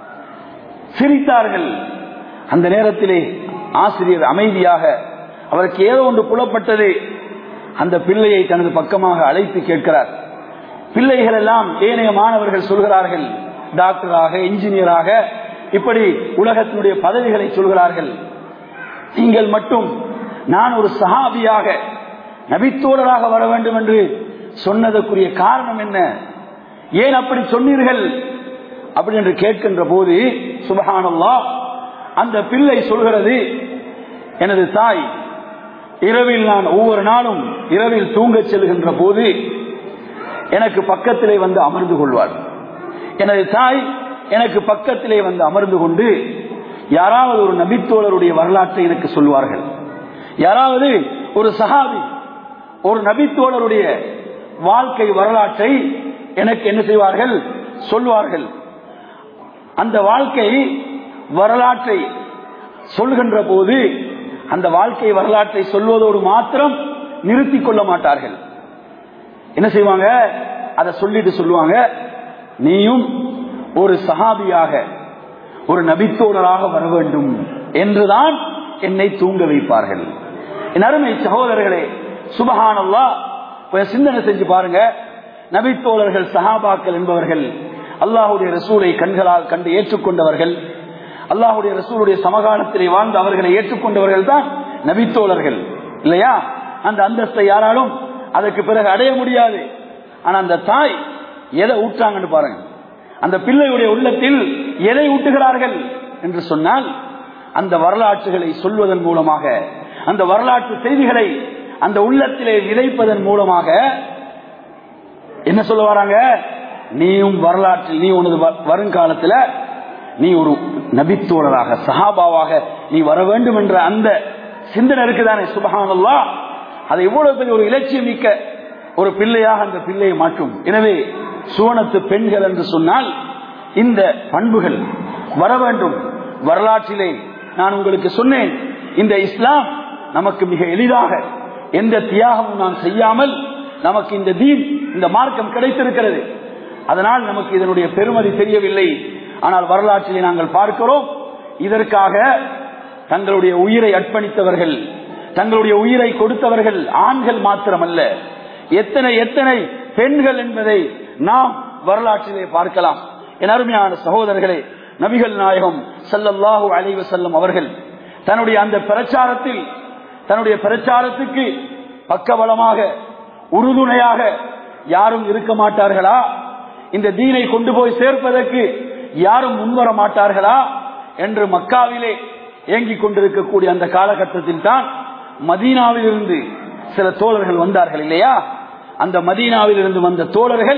சிரித்தார்கள் அந்த நேரத்திலே ஆசிரியர் அமைதியாக அவருக்கு ஏதோ ஒன்று புலப்பட்டது அந்த பிள்ளையை தனது பக்கமாக அழைத்து கேட்கிறார் பிள்ளைகள் எல்லாம் ஏனைய மாணவர்கள் சொல்கிறார்கள் டாக்டராக இன்ஜினியராக இப்படி உலகத்தினுடைய பதவிகளை சொல்கிறார்கள் நீங்கள் மட்டும் நான் ஒரு சஹாபியாக நபித்தோழராக வர வேண்டும் என்று சொன்னதற்குரிய காரணம் என்ன ஏன் அப்படி சொன்னீர்கள் அப்படி என்று கேட்கின்ற போது சுபஹானல்லா அந்த பிள்ளை சொல்கிறது எனது தாய் இரவில் நான் ஒவ்வொரு நாளும் இரவில் தூங்கச் செல்கின்ற போது எனக்கு பக்கத்திலே வந்து அமர்ந்து கொள்வார் எனது தாய் எனக்கு பக்கத்திலே வந்து அமர்ந்து கொண்டு யாராவது ஒரு நபித்தோழருடைய வரலாற்றை எனக்கு சொல்வார்கள் யாராவது ஒரு சஹாபி ஒரு நபித்தோழருடைய வாழ்க்கை வரலாற்றை எனக்கு என்ன செய்வார்கள் சொல்வார்கள் அந்த வாழ்க்கை வரலாற்றை சொல்கின்ற போது அந்த வாழ்க்கை வரலாற்றை சொல்வதோடு மாத்திரம் நிறுத்தி கொள்ள மாட்டார்கள் என்ன செய்வாங்க அதை சொல்லிட்டு சொல்லுவாங்க நீயும் ஒரு சஹாபியாக ஒரு நபித்தோழராக வர வேண்டும் என்றுதான் என்னை தூங்க வைப்பார்கள் என் அருமை சகோதரர்களே சுபஹானல்லா கொஞ்சம் சிந்தனை செஞ்சு பாருங்க நபித்தோழர்கள் சஹாபாக்கள் என்பவர்கள் அல்லாஹுடைய ரசூலை கண்களால் கண்டு ஏற்றுக்கொண்டவர்கள் அல்லாஹுடைய ரசூலுடைய சமகாலத்திலே வாழ்ந்து அவர்களை ஏற்றுக்கொண்டவர்கள் தான் நபித்தோழர்கள் இல்லையா அந்த அந்தஸ்தை யாராலும் அதற்கு பிறகு அடைய முடியாது ஆனா அந்த தாய் எதை ஊற்றாங்கன்னு பாருங்க அந்த பிள்ளையுடைய உள்ளத்தில் எதை ஊட்டுகிறார்கள் என்று சொன்னால் அந்த வரலாற்றுகளை சொல்வதன் மூலமாக அந்த வரலாற்று செய்திகளை அந்த உள்ளத்திலே விதைப்பதன் மூலமாக என்ன சொல்ல வராங்க நீயும் வரலாற்றில் நீ உனது வருங்காலத்தில் நீ ஒரு நபித்தோழராக சஹாபாவாக நீ வர வேண்டும் என்ற அந்த சிந்தனை இருக்குதானே சுபகானல்லா அது எவ்வளவு பெரிய ஒரு இலட்சியம் மிக்க ஒரு பிள்ளையாக அந்த பிள்ளையை மாற்றும் எனவே சுவனத்து பெண்கள் என்று சொன்னால் இந்த பண்புகள் வர வேண்டும் வரலாற்றிலே நான் உங்களுக்கு சொன்னேன் இந்த இஸ்லாம் நமக்கு மிக எளிதாக எந்த தியாகமும் நாம் செய்யாமல் நமக்கு இந்த தீன் இந்த மார்க்கம் கிடைத்திருக்கிறது அதனால் நமக்கு இதனுடைய பெருமதி தெரியவில்லை ஆனால் வரலாற்றிலே நாங்கள் பார்க்கிறோம் இதற்காக தங்களுடைய உயிரை அர்ப்பணித்தவர்கள் தங்களுடைய உயிரை கொடுத்தவர்கள் ஆண்கள் மாத்திரமல்ல எத்தனை எத்தனை பெண்கள் என்பதை நாம் வரலாற்றிலே பார்க்கலாம் என் அருமையான சகோதரர்களே நபிகள் நாயகம் சல்லல்லாஹு அலைவ செல்லும் அவர்கள் தன்னுடைய அந்த பிரச்சாரத்தில் தன்னுடைய பிரச்சாரத்துக்கு பக்கபலமாக உறுதுணையாக யாரும் இருக்க மாட்டார்களா இந்த தீனை கொண்டு போய் சேர்ப்பதற்கு யாரும் முன்வர மாட்டார்களா என்று மக்காவிலே இயங்கிக் கொண்டிருக்கக்கூடிய அந்த காலகட்டத்தில் தான் மதீனாவில் இருந்து சில தோழர்கள் வந்தார்கள் இல்லையா அந்த மதீனாவில் இருந்து வந்த தோழர்கள்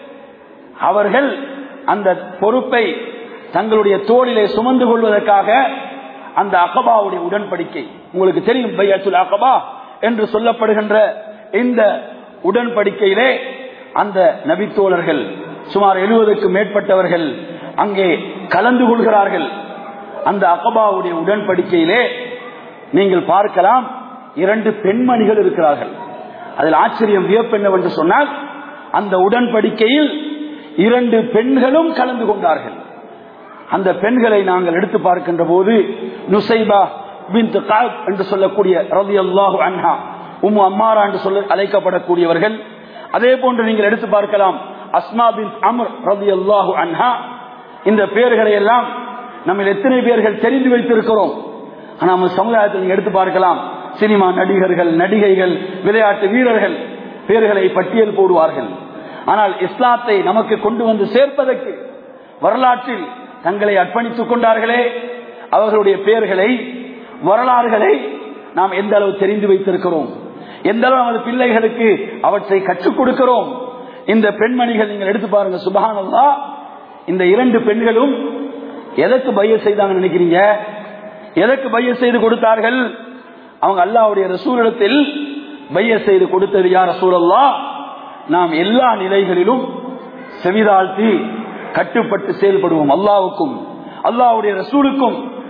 அவர்கள் அந்த பொறுப்பை தங்களுடைய தோளிலே சுமந்து கொள்வதற்காக அந்த அகபாவுடைய உடன்படிக்கை உங்களுக்கு தெரியும் பையத்துல் அகபா என்று சொல்லப்படுகின்ற இந்த உடன்படிக்கையிலே அந்த நபித்தோழர்கள் சுமார் எழுபதுக்கும் மேற்பட்டவர்கள் அங்கே கலந்து கொள்கிறார்கள் அந்த அகபாவுடைய உடன்படிக்கையிலே நீங்கள் பார்க்கலாம் இரண்டு பெண்மணிகள் இருக்கிறார்கள் அதில் ஆச்சரியம் வியப்பு என்னவென்று சொன்னால் அந்த உடன்படிக்கையில் இரண்டு பெண்களும் கலந்து கொண்டார்கள் அந்த பெண்களை நாங்கள் எடுத்து பார்க்கின்ற போது நுசைபா பின் என்று சொல்லக்கூடிய ரவி அல்லாஹு அன்ஹா உம்மு அம்மாரா என்று சொல்ல அழைக்கப்படக்கூடியவர்கள் அதே போன்று நீங்கள் எடுத்து பார்க்கலாம் அஸ்மா பின் அமர் ரவி அல்லாஹு அன்ஹா இந்த பெயர்களை எல்லாம் நம்ம எத்தனை பேர்கள் தெரிந்து வைத்திருக்கிறோம் ஆனா நம்ம சமுதாயத்தில் நீங்க எடுத்து பார்க்கலாம் சினிமா நடிகர்கள் நடிகைகள் விளையாட்டு வீரர்கள் பேர்களை பட்டியல் போடுவார்கள் ஆனால் இஸ்லாத்தை நமக்கு கொண்டு வந்து சேர்ப்பதற்கு வரலாற்றில் தங்களை அர்ப்பணித்துக் கொண்டார்களே அவர்களுடைய பெயர்களை வரலாறுகளை நாம் எந்த அளவு தெரிந்து வைத்திருக்கிறோம் எந்த அளவு நமது பிள்ளைகளுக்கு அவற்றை கற்றுக் கொடுக்கிறோம் இந்த பெண்மணிகள் நீங்கள் எடுத்து பாருங்க சுபகானல்லா இந்த இரண்டு பெண்களும் எதற்கு பைய செய்தாங்க நினைக்கிறீங்க எதற்கு பைய செய்து கொடுத்தார்கள் அவங்க அல்லாவுடைய ரசூலிடத்தில் பைய செய்து கொடுத்தது யார் ரசூலல்லா நாம் எல்லா நிலைகளிலும் செவிதாழ்த்தி கட்டுப்பட்டு செயல்படுவோம் அல்லாவுக்கும் அல்லாவுடைய ரசூலுக்கும்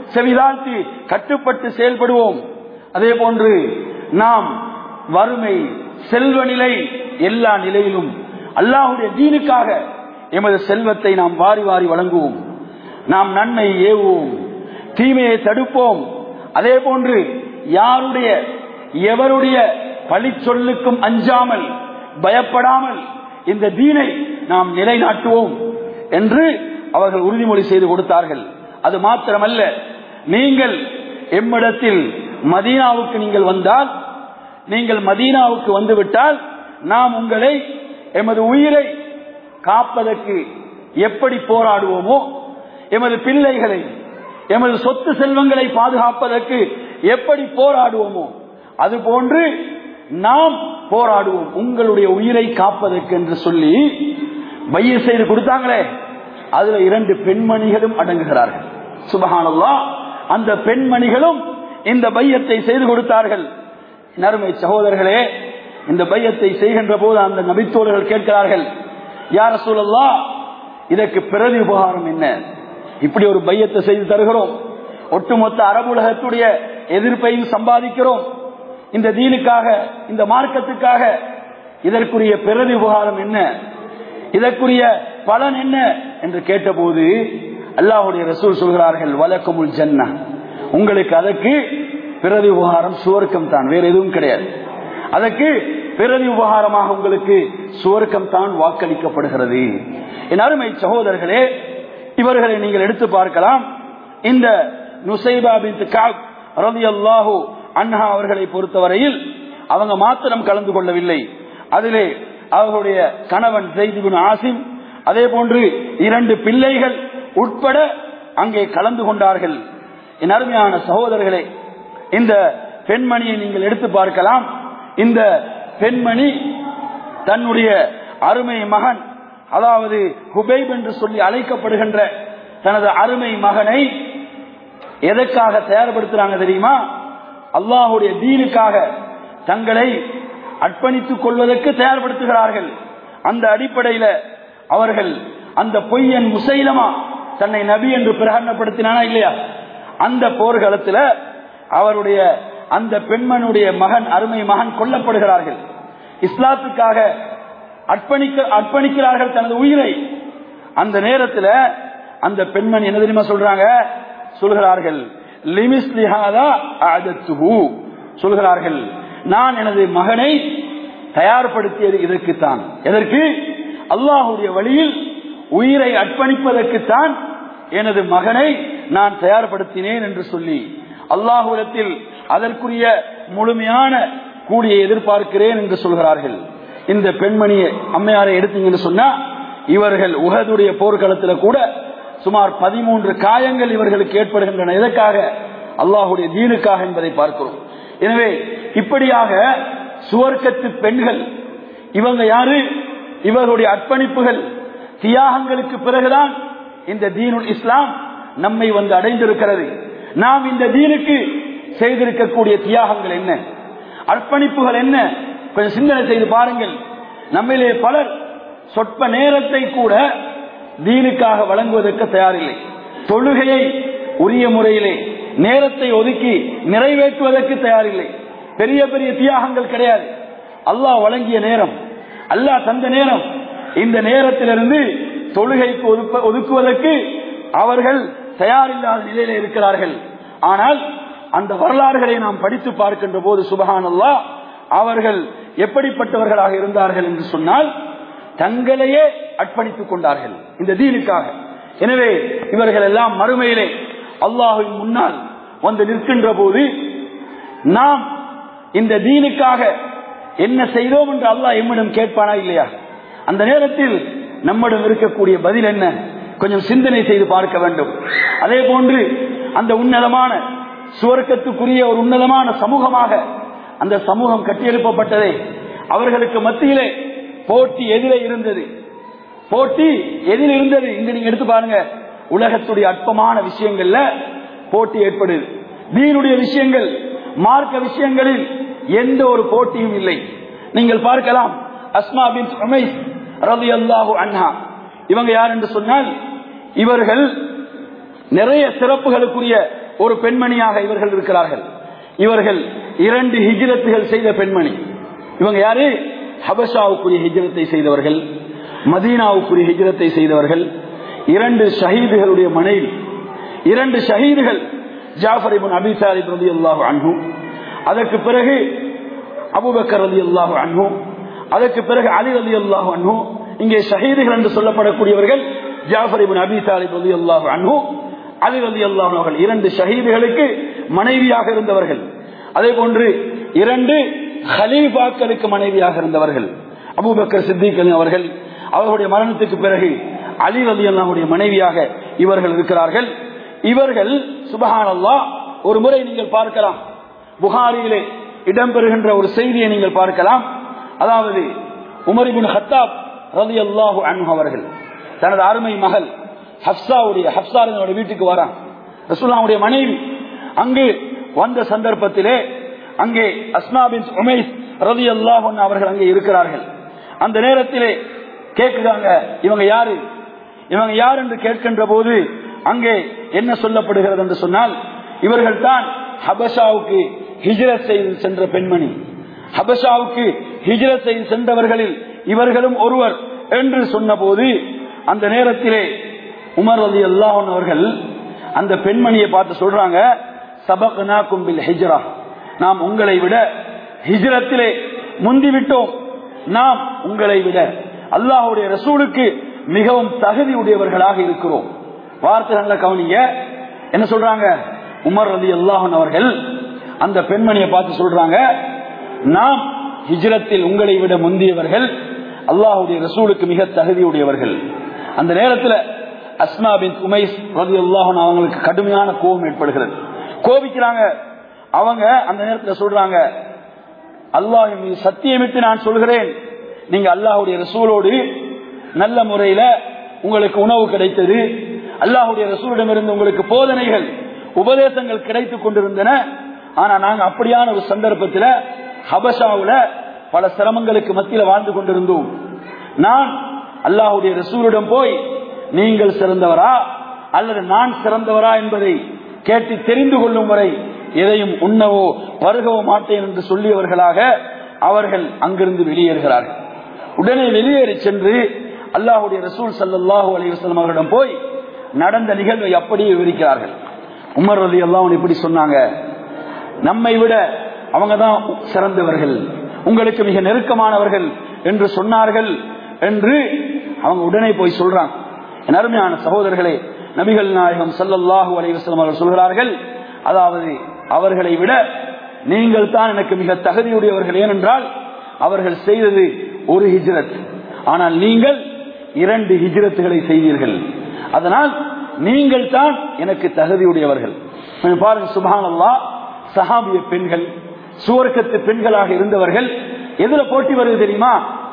செவிதாழ்த்தி கட்டுப்பட்டு செயல்படுவோம் அதே போன்று நாம் வறுமை செல்வ நிலை எல்லா நிலையிலும் அல்லாஹுடைய தீனுக்காக எமது செல்வத்தை நாம் வாரி வாரி வழங்குவோம் நாம் நன்மை ஏவுவோம் தீமையை தடுப்போம் அதே போன்று யாருடைய எவருடைய பழி சொல்லுக்கும் அஞ்சாமல் பயப்படாமல் இந்த தீனை நாம் நிலைநாட்டுவோம் என்று அவர்கள் உறுதிமொழி செய்து கொடுத்தார்கள் அது மாத்திரமல்ல நீங்கள் எம்மிடத்தில் மதீனாவுக்கு நீங்கள் வந்தால் நீங்கள் மதீனாவுக்கு வந்துவிட்டால் நாம் உங்களை எமது உயிரை காப்பதற்கு எப்படி போராடுவோமோ எமது பிள்ளைகளை எமது சொத்து செல்வங்களை பாதுகாப்பதற்கு எப்படி போராடுவோமோ அது போன்று நாம் போராடுவோம் உங்களுடைய உயிரை காப்பதற்கு என்று சொல்லி பைய செய்து கொடுத்தாங்களே அதுல இரண்டு பெண்மணிகளும் அடங்குகிறார்கள் சுபகானல்லா அந்த பெண்மணிகளும் இந்த பையத்தை செய்து கொடுத்தார்கள் நறுமை சகோதரர்களே இந்த பையத்தை செய்கின்ற போது அந்த நபித்தோழர்கள் கேட்கிறார்கள் யார சூழல்லா இதற்கு பிறகு உபகாரம் என்ன இப்படி ஒரு பையத்தை செய்து தருகிறோம் ஒட்டுமொத்த அரபுலகத்துடைய எதிர்ப்பையும் சம்பாதிக்கிறோம் இந்த தீனுக்காக இந்த மார்க்கத்துக்காக இதற்குரிய பிறகு உபகாரம் என்ன இதற்குரிய பலன் என்ன என்று கேட்டபோது அல்லாஹுடைய ரசூல் சொல்கிறார்கள் வழக்கமுல் ஜன்னா உங்களுக்கு அதற்கு பிறகு உபகாரம் சுவர்க்கம் தான் வேற எதுவும் கிடையாது அதற்கு பிறகு உபகாரமாக உங்களுக்கு சுவர்க்கம் தான் வாக்களிக்கப்படுகிறது என் அருமை சகோதரர்களே இவர்களை நீங்கள் எடுத்து பார்க்கலாம் இந்த நுசைபா பின் ரவி அல்லாஹூ அன்ஹா அவர்களை பொறுத்தவரையில் அவங்க மாத்திரம் கலந்து கொள்ளவில்லை அதிலே அவர்களுடைய கணவன் செய்திபின் ஆசிம் அதே போன்று இரண்டு பிள்ளைகள் உட்பட அங்கே கலந்து கொண்டார்கள் என் அருமையான சகோதரர்களே இந்த பெண்மணியை நீங்கள் எடுத்து பார்க்கலாம் இந்த பெண்மணி தன்னுடைய அருமை மகன் அதாவது ஹுபைப் என்று சொல்லி அழைக்கப்படுகின்ற தனது அருமை மகனை எதற்காக தயார்படுத்துறாங்க தெரியுமா அல்லாஹுடைய தீனுக்காக தங்களை அர்ப்பணித்துக் கொள்வதற்கு தயார்படுத்துகிறார்கள் அந்த அடிப்படையில அவர்கள் அந்த பொய்யன் முசைலமா தன்னை நபி என்று பிரகடனப்படுத்தினானா இல்லையா அந்த போர்க்களத்தில் அவருடைய அந்த பெண்மனுடைய மகன் அருமை மகன் கொல்லப்படுகிறார்கள் இஸ்லாத்துக்காக அர்ப்பணிக்க அர்ப்பணிக்கிறார்கள் தனது உயிரை அந்த நேரத்தில் அந்த பெண்மணி என்ன தெரியுமா சொல்றாங்க சொல்கிறார்கள் சொல்கிறார்கள் நான் எனது மகனை தயார்படுத்தியது இதற்குத்தான் எதற்கு அல்லாஹுடைய வழியில் உயிரை அர்ப்பணிப்பதற்குத்தான் எனது மகனை நான் தயார்படுத்தினேன் என்று சொல்லி அல்லாஹுலத்தில் அதற்குரிய முழுமையான கூலியை எதிர்பார்க்கிறேன் என்று சொல்கிறார்கள் இந்த பெண்மணியை அம்மையாரை எடுத்தீங்கன்னு சொன்னா இவர்கள் உகதுடைய போர்க்களத்தில் கூட சுமார் பதிமூன்று காயங்கள் இவர்களுக்கு ஏற்படுகின்றன எதற்காக அல்லாஹுடைய தீனுக்காக என்பதை பார்க்கிறோம் எனவே இப்படியாக சுவர்க்கத்து பெண்கள் இவங்க யாரு இவர்களுடைய அர்ப்பணிப்புகள் தியாகங்களுக்கு பிறகுதான் இந்த தீனுல் இஸ்லாம் நம்மை வந்து அடைந்திருக்கிறது நாம் இந்த தீனுக்கு செய்திருக்கக்கூடிய தியாகங்கள் என்ன அர்ப்பணிப்புகள் என்ன கொஞ்சம் சிந்தனை செய்து பாருங்கள் நம்மிலே பலர் சொற்ப நேரத்தை கூட தீனுக்காக வழங்குவதற்கு தயாரில்லை தொழுகையை உரிய முறையிலே நேரத்தை ஒதுக்கி நிறைவேற்றுவதற்கு தயாரில்லை பெரிய பெரிய தியாகங்கள் கிடையாது அல்லாஹ் வழங்கிய நேரம் அல்லாஹ் தந்த நேரம் இந்த நேரத்திலிருந்து தொழுகைக்கு ஒதுக்குவதற்கு அவர்கள் தயாரில்லாத நிலையில இருக்கிறார்கள் ஆனால் அந்த வரலாறுகளை நாம் படித்து பார்க்கின்ற போது சுபகான் அல்லா அவர்கள் எப்படிப்பட்டவர்களாக இருந்தார்கள் என்று சொன்னால் தங்களையே அர்ப்பணித்துக் கொண்டார்கள் இந்த தீனுக்காக எனவே இவர்கள் எல்லாம் மறுமையிலே அல்லாஹின் முன்னால் வந்து நிற்கின்ற போது நாம் இந்த தீனுக்காக என்ன செய்தோம் என்று அல்லாஹ் எம்மிடம் கேட்பானா இல்லையா அந்த நேரத்தில் நம்மிடம் இருக்கக்கூடிய பதில் என்ன கொஞ்சம் சிந்தனை செய்து பார்க்க வேண்டும் அதே போன்று அந்த உன்னதமான சுவர்க்கத்துக்குரிய ஒரு உன்னதமான சமூகமாக அந்த சமூகம் கட்டியெழுப்பப்பட்டதே அவர்களுக்கு மத்தியிலே போட்டி எதிரே இருந்தது போட்டி எதில் இருந்தது இங்க நீங்க எடுத்து பாருங்க உலகத்துடைய அற்பமான விஷயங்கள்ல போட்டி ஏற்படுது தீனுடைய விஷயங்கள் மார்க்க விஷயங்களில் எந்த ஒரு போட்டியும் இல்லை நீங்கள் பார்க்கலாம் அஸ்மா பின் உமைஸ் ரவி அல்லாஹு அண்ணா இவங்க யார் என்று சொன்னால் இவர்கள் நிறைய சிறப்புகளுக்குரிய ஒரு பெண்மணியாக இவர்கள் இருக்கிறார்கள் இவர்கள் இரண்டு ஹிஜ்ரத்துகள் செய்த பெண்மணி இவங்க யாரு ஹபஷாவுக்குரிய ஹிஜ்ரத்தை செய்தவர்கள் மதீனாவுக்குரிய ஹிஜ்ரத்தை செய்தவர்கள் இரண்டு ஷஹீதுகளுடைய மனைவி இரண்டு ஷஹீதுகள் ஜாஃபர் இபின் அபி சாலிப் ரலியல்லாஹு அன்ஹு அதற்கு பிறகு அபூபக்கர் ரலியல்லாஹு அன்ஹு அதற்கு பிறகு அலி ரலியல்லாஹு அன்ஹு இங்கே ஷஹீதுகள் என்று சொல்லப்படக்கூடியவர்கள் ஜாஃபர் இபின் அபி சாலிப் ரலியல்லாஹு அன்ஹு அலி ரலியல்லாஹு அன்ஹு அவர்கள் இரண்டு ஷஹீதுகளுக்கு மனைவியாக இருந்தவர்கள் அதே போன்று இரண்டு ஹலீஃபாக்களுக்கு மனைவியாக இருந்தவர்கள் அபூபக்கர் சித்திக் அலி அவர்கள் அவர்களுடைய மரணத்துக்கு பிறகு அலி ரலி அல்லாவுடைய மனைவியாக இவர்கள் இருக்கிறார்கள் இவர்கள் சுபஹானல்லா ஒரு முறை நீங்கள் பார்க்கலாம் புகாரியிலே இடம்பெறுகின்ற ஒரு செய்தியை நீங்கள் பார்க்கலாம் அதாவது உமரிபின் ஹத்தாப் ரலி அல்லாஹு அன்ஹு அவர்கள் தனது அருமை மகள் ஹப்சாவுடைய ஹப்சாருடைய வீட்டுக்கு வரான் ரசூல்லாவுடைய மனைவி அங்கு வந்த சந்தர்ப்பத்திலே அங்கே அஸ்மாபின் உமேஷ் ரதி அல்லாஹ் அவர்கள் அங்கே இருக்கிறார்கள் அந்த நேரத்திலே கேட்கிறாங்க இவங்க யாரு இவங்க யார் என்று கேட்கின்ற போது அங்கே என்ன சொல்லப்படுகிறது என்று சொன்னால் இவர்கள் தான் ஹபஷாவுக்கு ஹிஜ்ரத் செய்து சென்ற பெண்மணி ஹபஷாவுக்கு ஹிஜ்ரத் செய்து சென்றவர்களில் இவர்களும் ஒருவர் என்று சொன்னபோது அந்த நேரத்திலே உமர் அலி அல்லாஹன் அவர்கள் அந்த பெண்மணியை பார்த்து சொல்றாங்க சபக்னா கும்பில் ஹிஜ்ரா நாம் உங்களை விட ஹிஜ்ரத்திலே முந்திவிட்டோம் நாம் உங்களை விட அல்லாஹுடைய ரசூலுக்கு மிகவும் தகுதி உடையவர்களாக இருக்கிறோம் வார்த்தை நல்ல கவனிங்க என்ன சொல்றாங்க உமர் அலி அல்லாஹன் அவர்கள் அந்த பெண்மணியை பார்த்து சொல்றாங்க நாம் ஹிஜ்ரத்தில் உங்களை விட முந்தியவர்கள் அல்லாஹுடைய ரசூலுக்கு மிக தகுதி உடையவர்கள் அந்த நேரத்தில் அஸ்மா பின் உமைஸ் ரதி அல்லாஹன் அவங்களுக்கு கடுமையான கோபம் ஏற்படுகிறது கோபிக்கிறாங்க அவங்க அந்த நேரத்தில் சொல்றாங்க அல்லாஹ் மீது சத்தியமிட்டு நான் சொல்கிறேன் நீங்க அல்லாஹுடைய ரசூலோடு நல்ல முறையில உங்களுக்கு உணவு கிடைத்தது அல்லாஹுடைய ரசூலிடமிருந்து உங்களுக்கு போதனைகள் உபதேசங்கள் கிடைத்துக் கொண்டிருந்தன ஆனா நாங்க அப்படியான ஒரு சந்தர்ப்பத்தில் ஹபஷாவுல பல சிரமங்களுக்கு மத்தியில் வாழ்ந்து கொண்டிருந்தோம் நான் அல்லாஹுடைய ரசூலிடம் போய் நீங்கள் சிறந்தவரா அல்லது நான் சிறந்தவரா என்பதை கேட்டு தெரிந்து கொள்ளும் வரை எதையும் உண்ணவோ பருகவோ மாட்டேன் என்று சொல்லியவர்களாக அவர்கள் அங்கிருந்து வெளியேறுகிறார்கள் உடனே வெளியேறி சென்று அல்லாஹுடைய ரசூல் சல்லாஹூ அலிவசலம் அவர்களிடம் போய் நடந்த நிகழ்வை அப்படியே விவரிக்கிறார்கள் உமர் அலி அல்லாஹ் இப்படி சொன்னாங்க நம்மை விட அவங்க தான் சிறந்தவர்கள் உங்களுக்கு மிக நெருக்கமானவர்கள் என்று சொன்னார்கள் என்று அவங்க உடனே போய் சொல்றாங்க என் அருமையான சகோதரர்களே நபிகள் நாயகம் சல்லல்லாஹூ அலைவசலம் அவர்கள் சொல்கிறார்கள் அதாவது அவர்களை விட நீங்கள் தான் எனக்கு மிக தகுதியுடையவர்கள் ஏனென்றால் அவர்கள் செய்தது ஒரு ஹிஜ்ரத் ஆனால் நீங்கள் இரண்டு ஹிஜ்ரத்துகளை செய்தீர்கள் அதனால் நீங்கள் தான் எனக்கு தகுதியுடையவர்கள் பாருங்க சுபான் அல்லா சஹாபிய பெண்கள் சுவர்க்கத்து பெண்களாக இருந்தவர்கள் எதுல போட்டி வருது தெரியுமா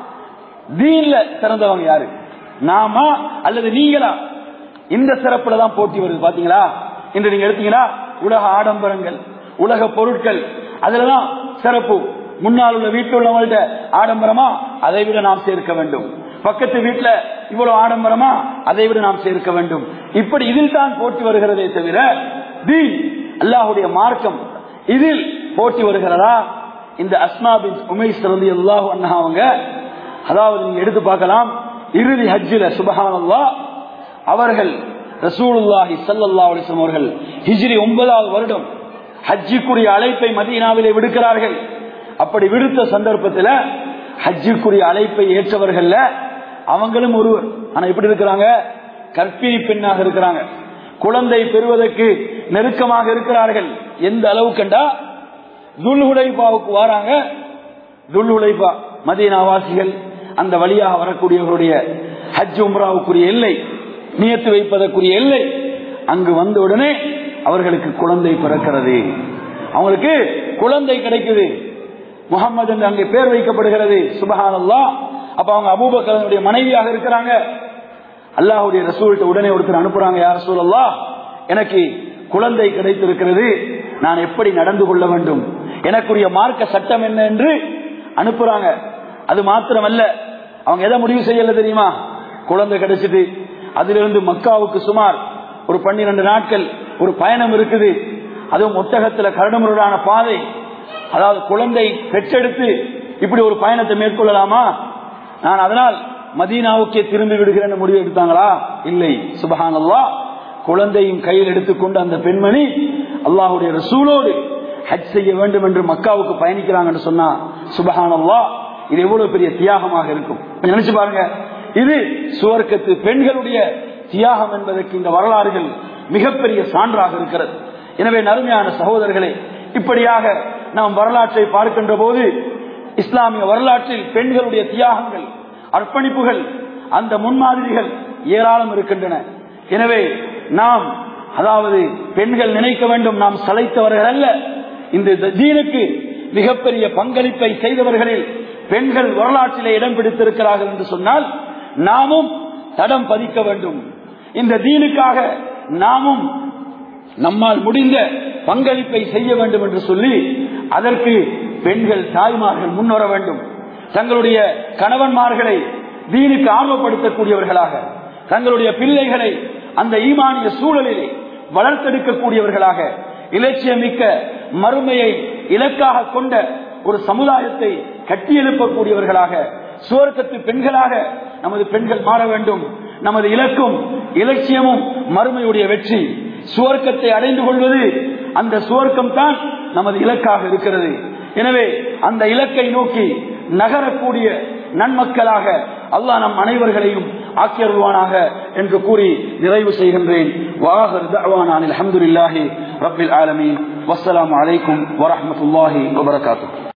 தீன்ல சிறந்தவங்க யாரு நாமா அல்லது நீங்களா இந்த சிறப்புல தான் போட்டி வருது பாத்தீங்களா இன்று நீங்க எடுத்தீங்களா உலக ஆடம்பரங்கள் உலக பொருட்கள் அதுலதான் சிறப்பு முன்னால் உள்ள வீட்டில் உள்ளவங்கள்ட்ட ஆடம்பரமா அதை விட நாம் சேர்க்க வேண்டும் பக்கத்து வீட்டுல இவ்வளவு ஆடம்பரமா அதை விட நாம் சேர்க்க வேண்டும் இப்படி இதில் தான் போட்டி வருகிறதே தவிர தீன் அல்லாஹுடைய மார்க்கம் இதில் போட்டி வருகிறதா இந்த அஸ்மா பின் உமைஸ் ரலி அல்லாஹ் அவங்க அதாவது நீங்க எடுத்து பார்க்கலாம் இறுதி ஹஜ்ஜில சுபஹானல்லா அவர்கள் ரசூலுல்லாஹி சல்லல்லா அலிஸ்லாம் அவர்கள் ஹிஜ்ரி ஒன்பதாவது வருடம் ஹஜ்ஜிக்குரிய அழைப்பை மதீனாவிலே விடுக்கிறார்கள் அப்படி விடுத்த சந்தர்ப்பத்தில் ஹஜ்ஜிக்குரிய அழைப்பை ஏற்றவர்கள்ல அவங்களும் ஒருவர் ஆனா எப்படி இருக்கிறாங்க கற்பிணி பெண்ணாக இருக்கிறாங்க குழந்தை பெறுவதற்கு நெருக்கமாக இருக்கிறார்கள் எந்த அளவு கண்டா துல்ஹுலைபாவுக்கு வராங்க துல்ஹுலைபா மதீனாவாசிகள் அந்த வழியாக வரக்கூடியவர்களுடைய ஹஜ் உம்ராவுக்குரிய எல்லை நியத்து வைப்பதற்குரிய எல்லை அங்கு வந்த உடனே அவர்களுக்கு குழந்தை பிறக்கிறது அவங்களுக்கு குழந்தை கிடைக்குது முகமது என்று அங்கே பேர் வைக்கப்படுகிறது சுபஹான் அல்லா அப்ப அவங்க அபூபக்கரனுடைய மனைவியாக இருக்கிறாங்க அல்லாஹுடைய ரசூல்கிட்ட உடனே ஒருத்தர் அனுப்புறாங்க யார் ரசூல் அல்லா எனக்கு குழந்தை கிடைத்திருக்கிறது நான் எப்படி நடந்து கொள்ள வேண்டும் எனக்குரிய மார்க்க சட்டம் என்ன என்று அனுப்புறாங்க அது மாத்திரமல்ல அவங்க எதை முடிவு செய்யல தெரியுமா குழந்தை கிடைச்சிட்டு அதிலிருந்து மக்காவுக்கு சுமார் ஒரு பன்னிரண்டு நாட்கள் ஒரு பயணம் இருக்குது அதுவும் ஒட்டகத்துல கரடுமுரடான பாதை அதாவது குழந்தை பெற்றெடுத்து இப்படி ஒரு பயணத்தை மேற்கொள்ளலாமா நான் அதனால் மதீனாவுக்கே திரும்பி விடுகிறேன் முடிவு எடுத்தாங்களா இல்லை சுபஹான் அல்லா குழந்தையும் கையில் எடுத்துக்கொண்டு அந்த பெண்மணி அல்லாஹுடைய ரசூலோடு ஹஜ் செய்ய வேண்டும் என்று மக்காவுக்கு பயணிக்கிறாங்கன்னு சொன்னா சுபஹான் அல்லா இது எவ்வளவு பெரிய தியாகமாக இருக்கும் நினைச்சு பாருங்க இது சுவர்க்கத்து பெண்களுடைய தியாகம் என்பதற்கு இந்த வரலாறுகள் மிகப்பெரிய சான்றாக இருக்கிறது எனவே நறுமையான சகோதரர்களே இப்படியாக நாம் வரலாற்றை பார்க்கின்ற போது இஸ்லாமிய வரலாற்றில் பெண்களுடைய தியாகங்கள் அர்ப்பணிப்புகள் அந்த முன்மாதிரிகள் ஏராளம் இருக்கின்றன எனவே நாம் அதாவது பெண்கள் நினைக்க வேண்டும் நாம் சளைத்தவர்கள் அல்ல இந்த தீனுக்கு மிகப்பெரிய பங்களிப்பை செய்தவர்களில் பெண்கள் வரலாற்றிலே இடம் பிடித்திருக்கிறார்கள் என்று சொன்னால் நாமும் தடம் பதிக்க வேண்டும் இந்த தீனுக்காக நாமும் நம்மால் முடிந்த பங்களிப்பை செய்ய வேண்டும் என்று சொல்லி அதற்கு பெண்கள் தாய்மார்கள் முன்வர வேண்டும் தங்களுடைய கணவன்மார்களை தீனுக்கு ஆர்வப்படுத்தக்கூடியவர்களாக தங்களுடைய பிள்ளைகளை அந்த ஈமானிய சூழலிலே வளர்த்தெடுக்கக்கூடியவர்களாக இலட்சியமிக்க மறுமையை இலக்காக கொண்ட ஒரு சமுதாயத்தை கட்டியெழுப்பக்கூடியவர்களாக சுவர்க்கத்து பெண்களாக நமது பெண்கள் மாற வேண்டும் நமது இலக்கும் இலட்சியமும் மறுமையுடைய வெற்றி சுவர்க்கத்தை அடைந்து கொள்வது அந்த சுவர்க்கம் தான் நமது இலக்காக இருக்கிறது எனவே அந்த இலக்கை நோக்கி நகரக்கூடிய நன்மக்களாக அல்லாஹ் நம் அனைவர்களையும் ஆக்கியருள்வானாக என்று கூறி நிறைவு செய்கின்றேன் வாகர் தவானான் அலமதுல்லாஹி ரபில் ஆலமீன் வஸ்ஸலாமு அலைக்கும் வரஹமத்துல்லாஹி வபரகாத்துஹு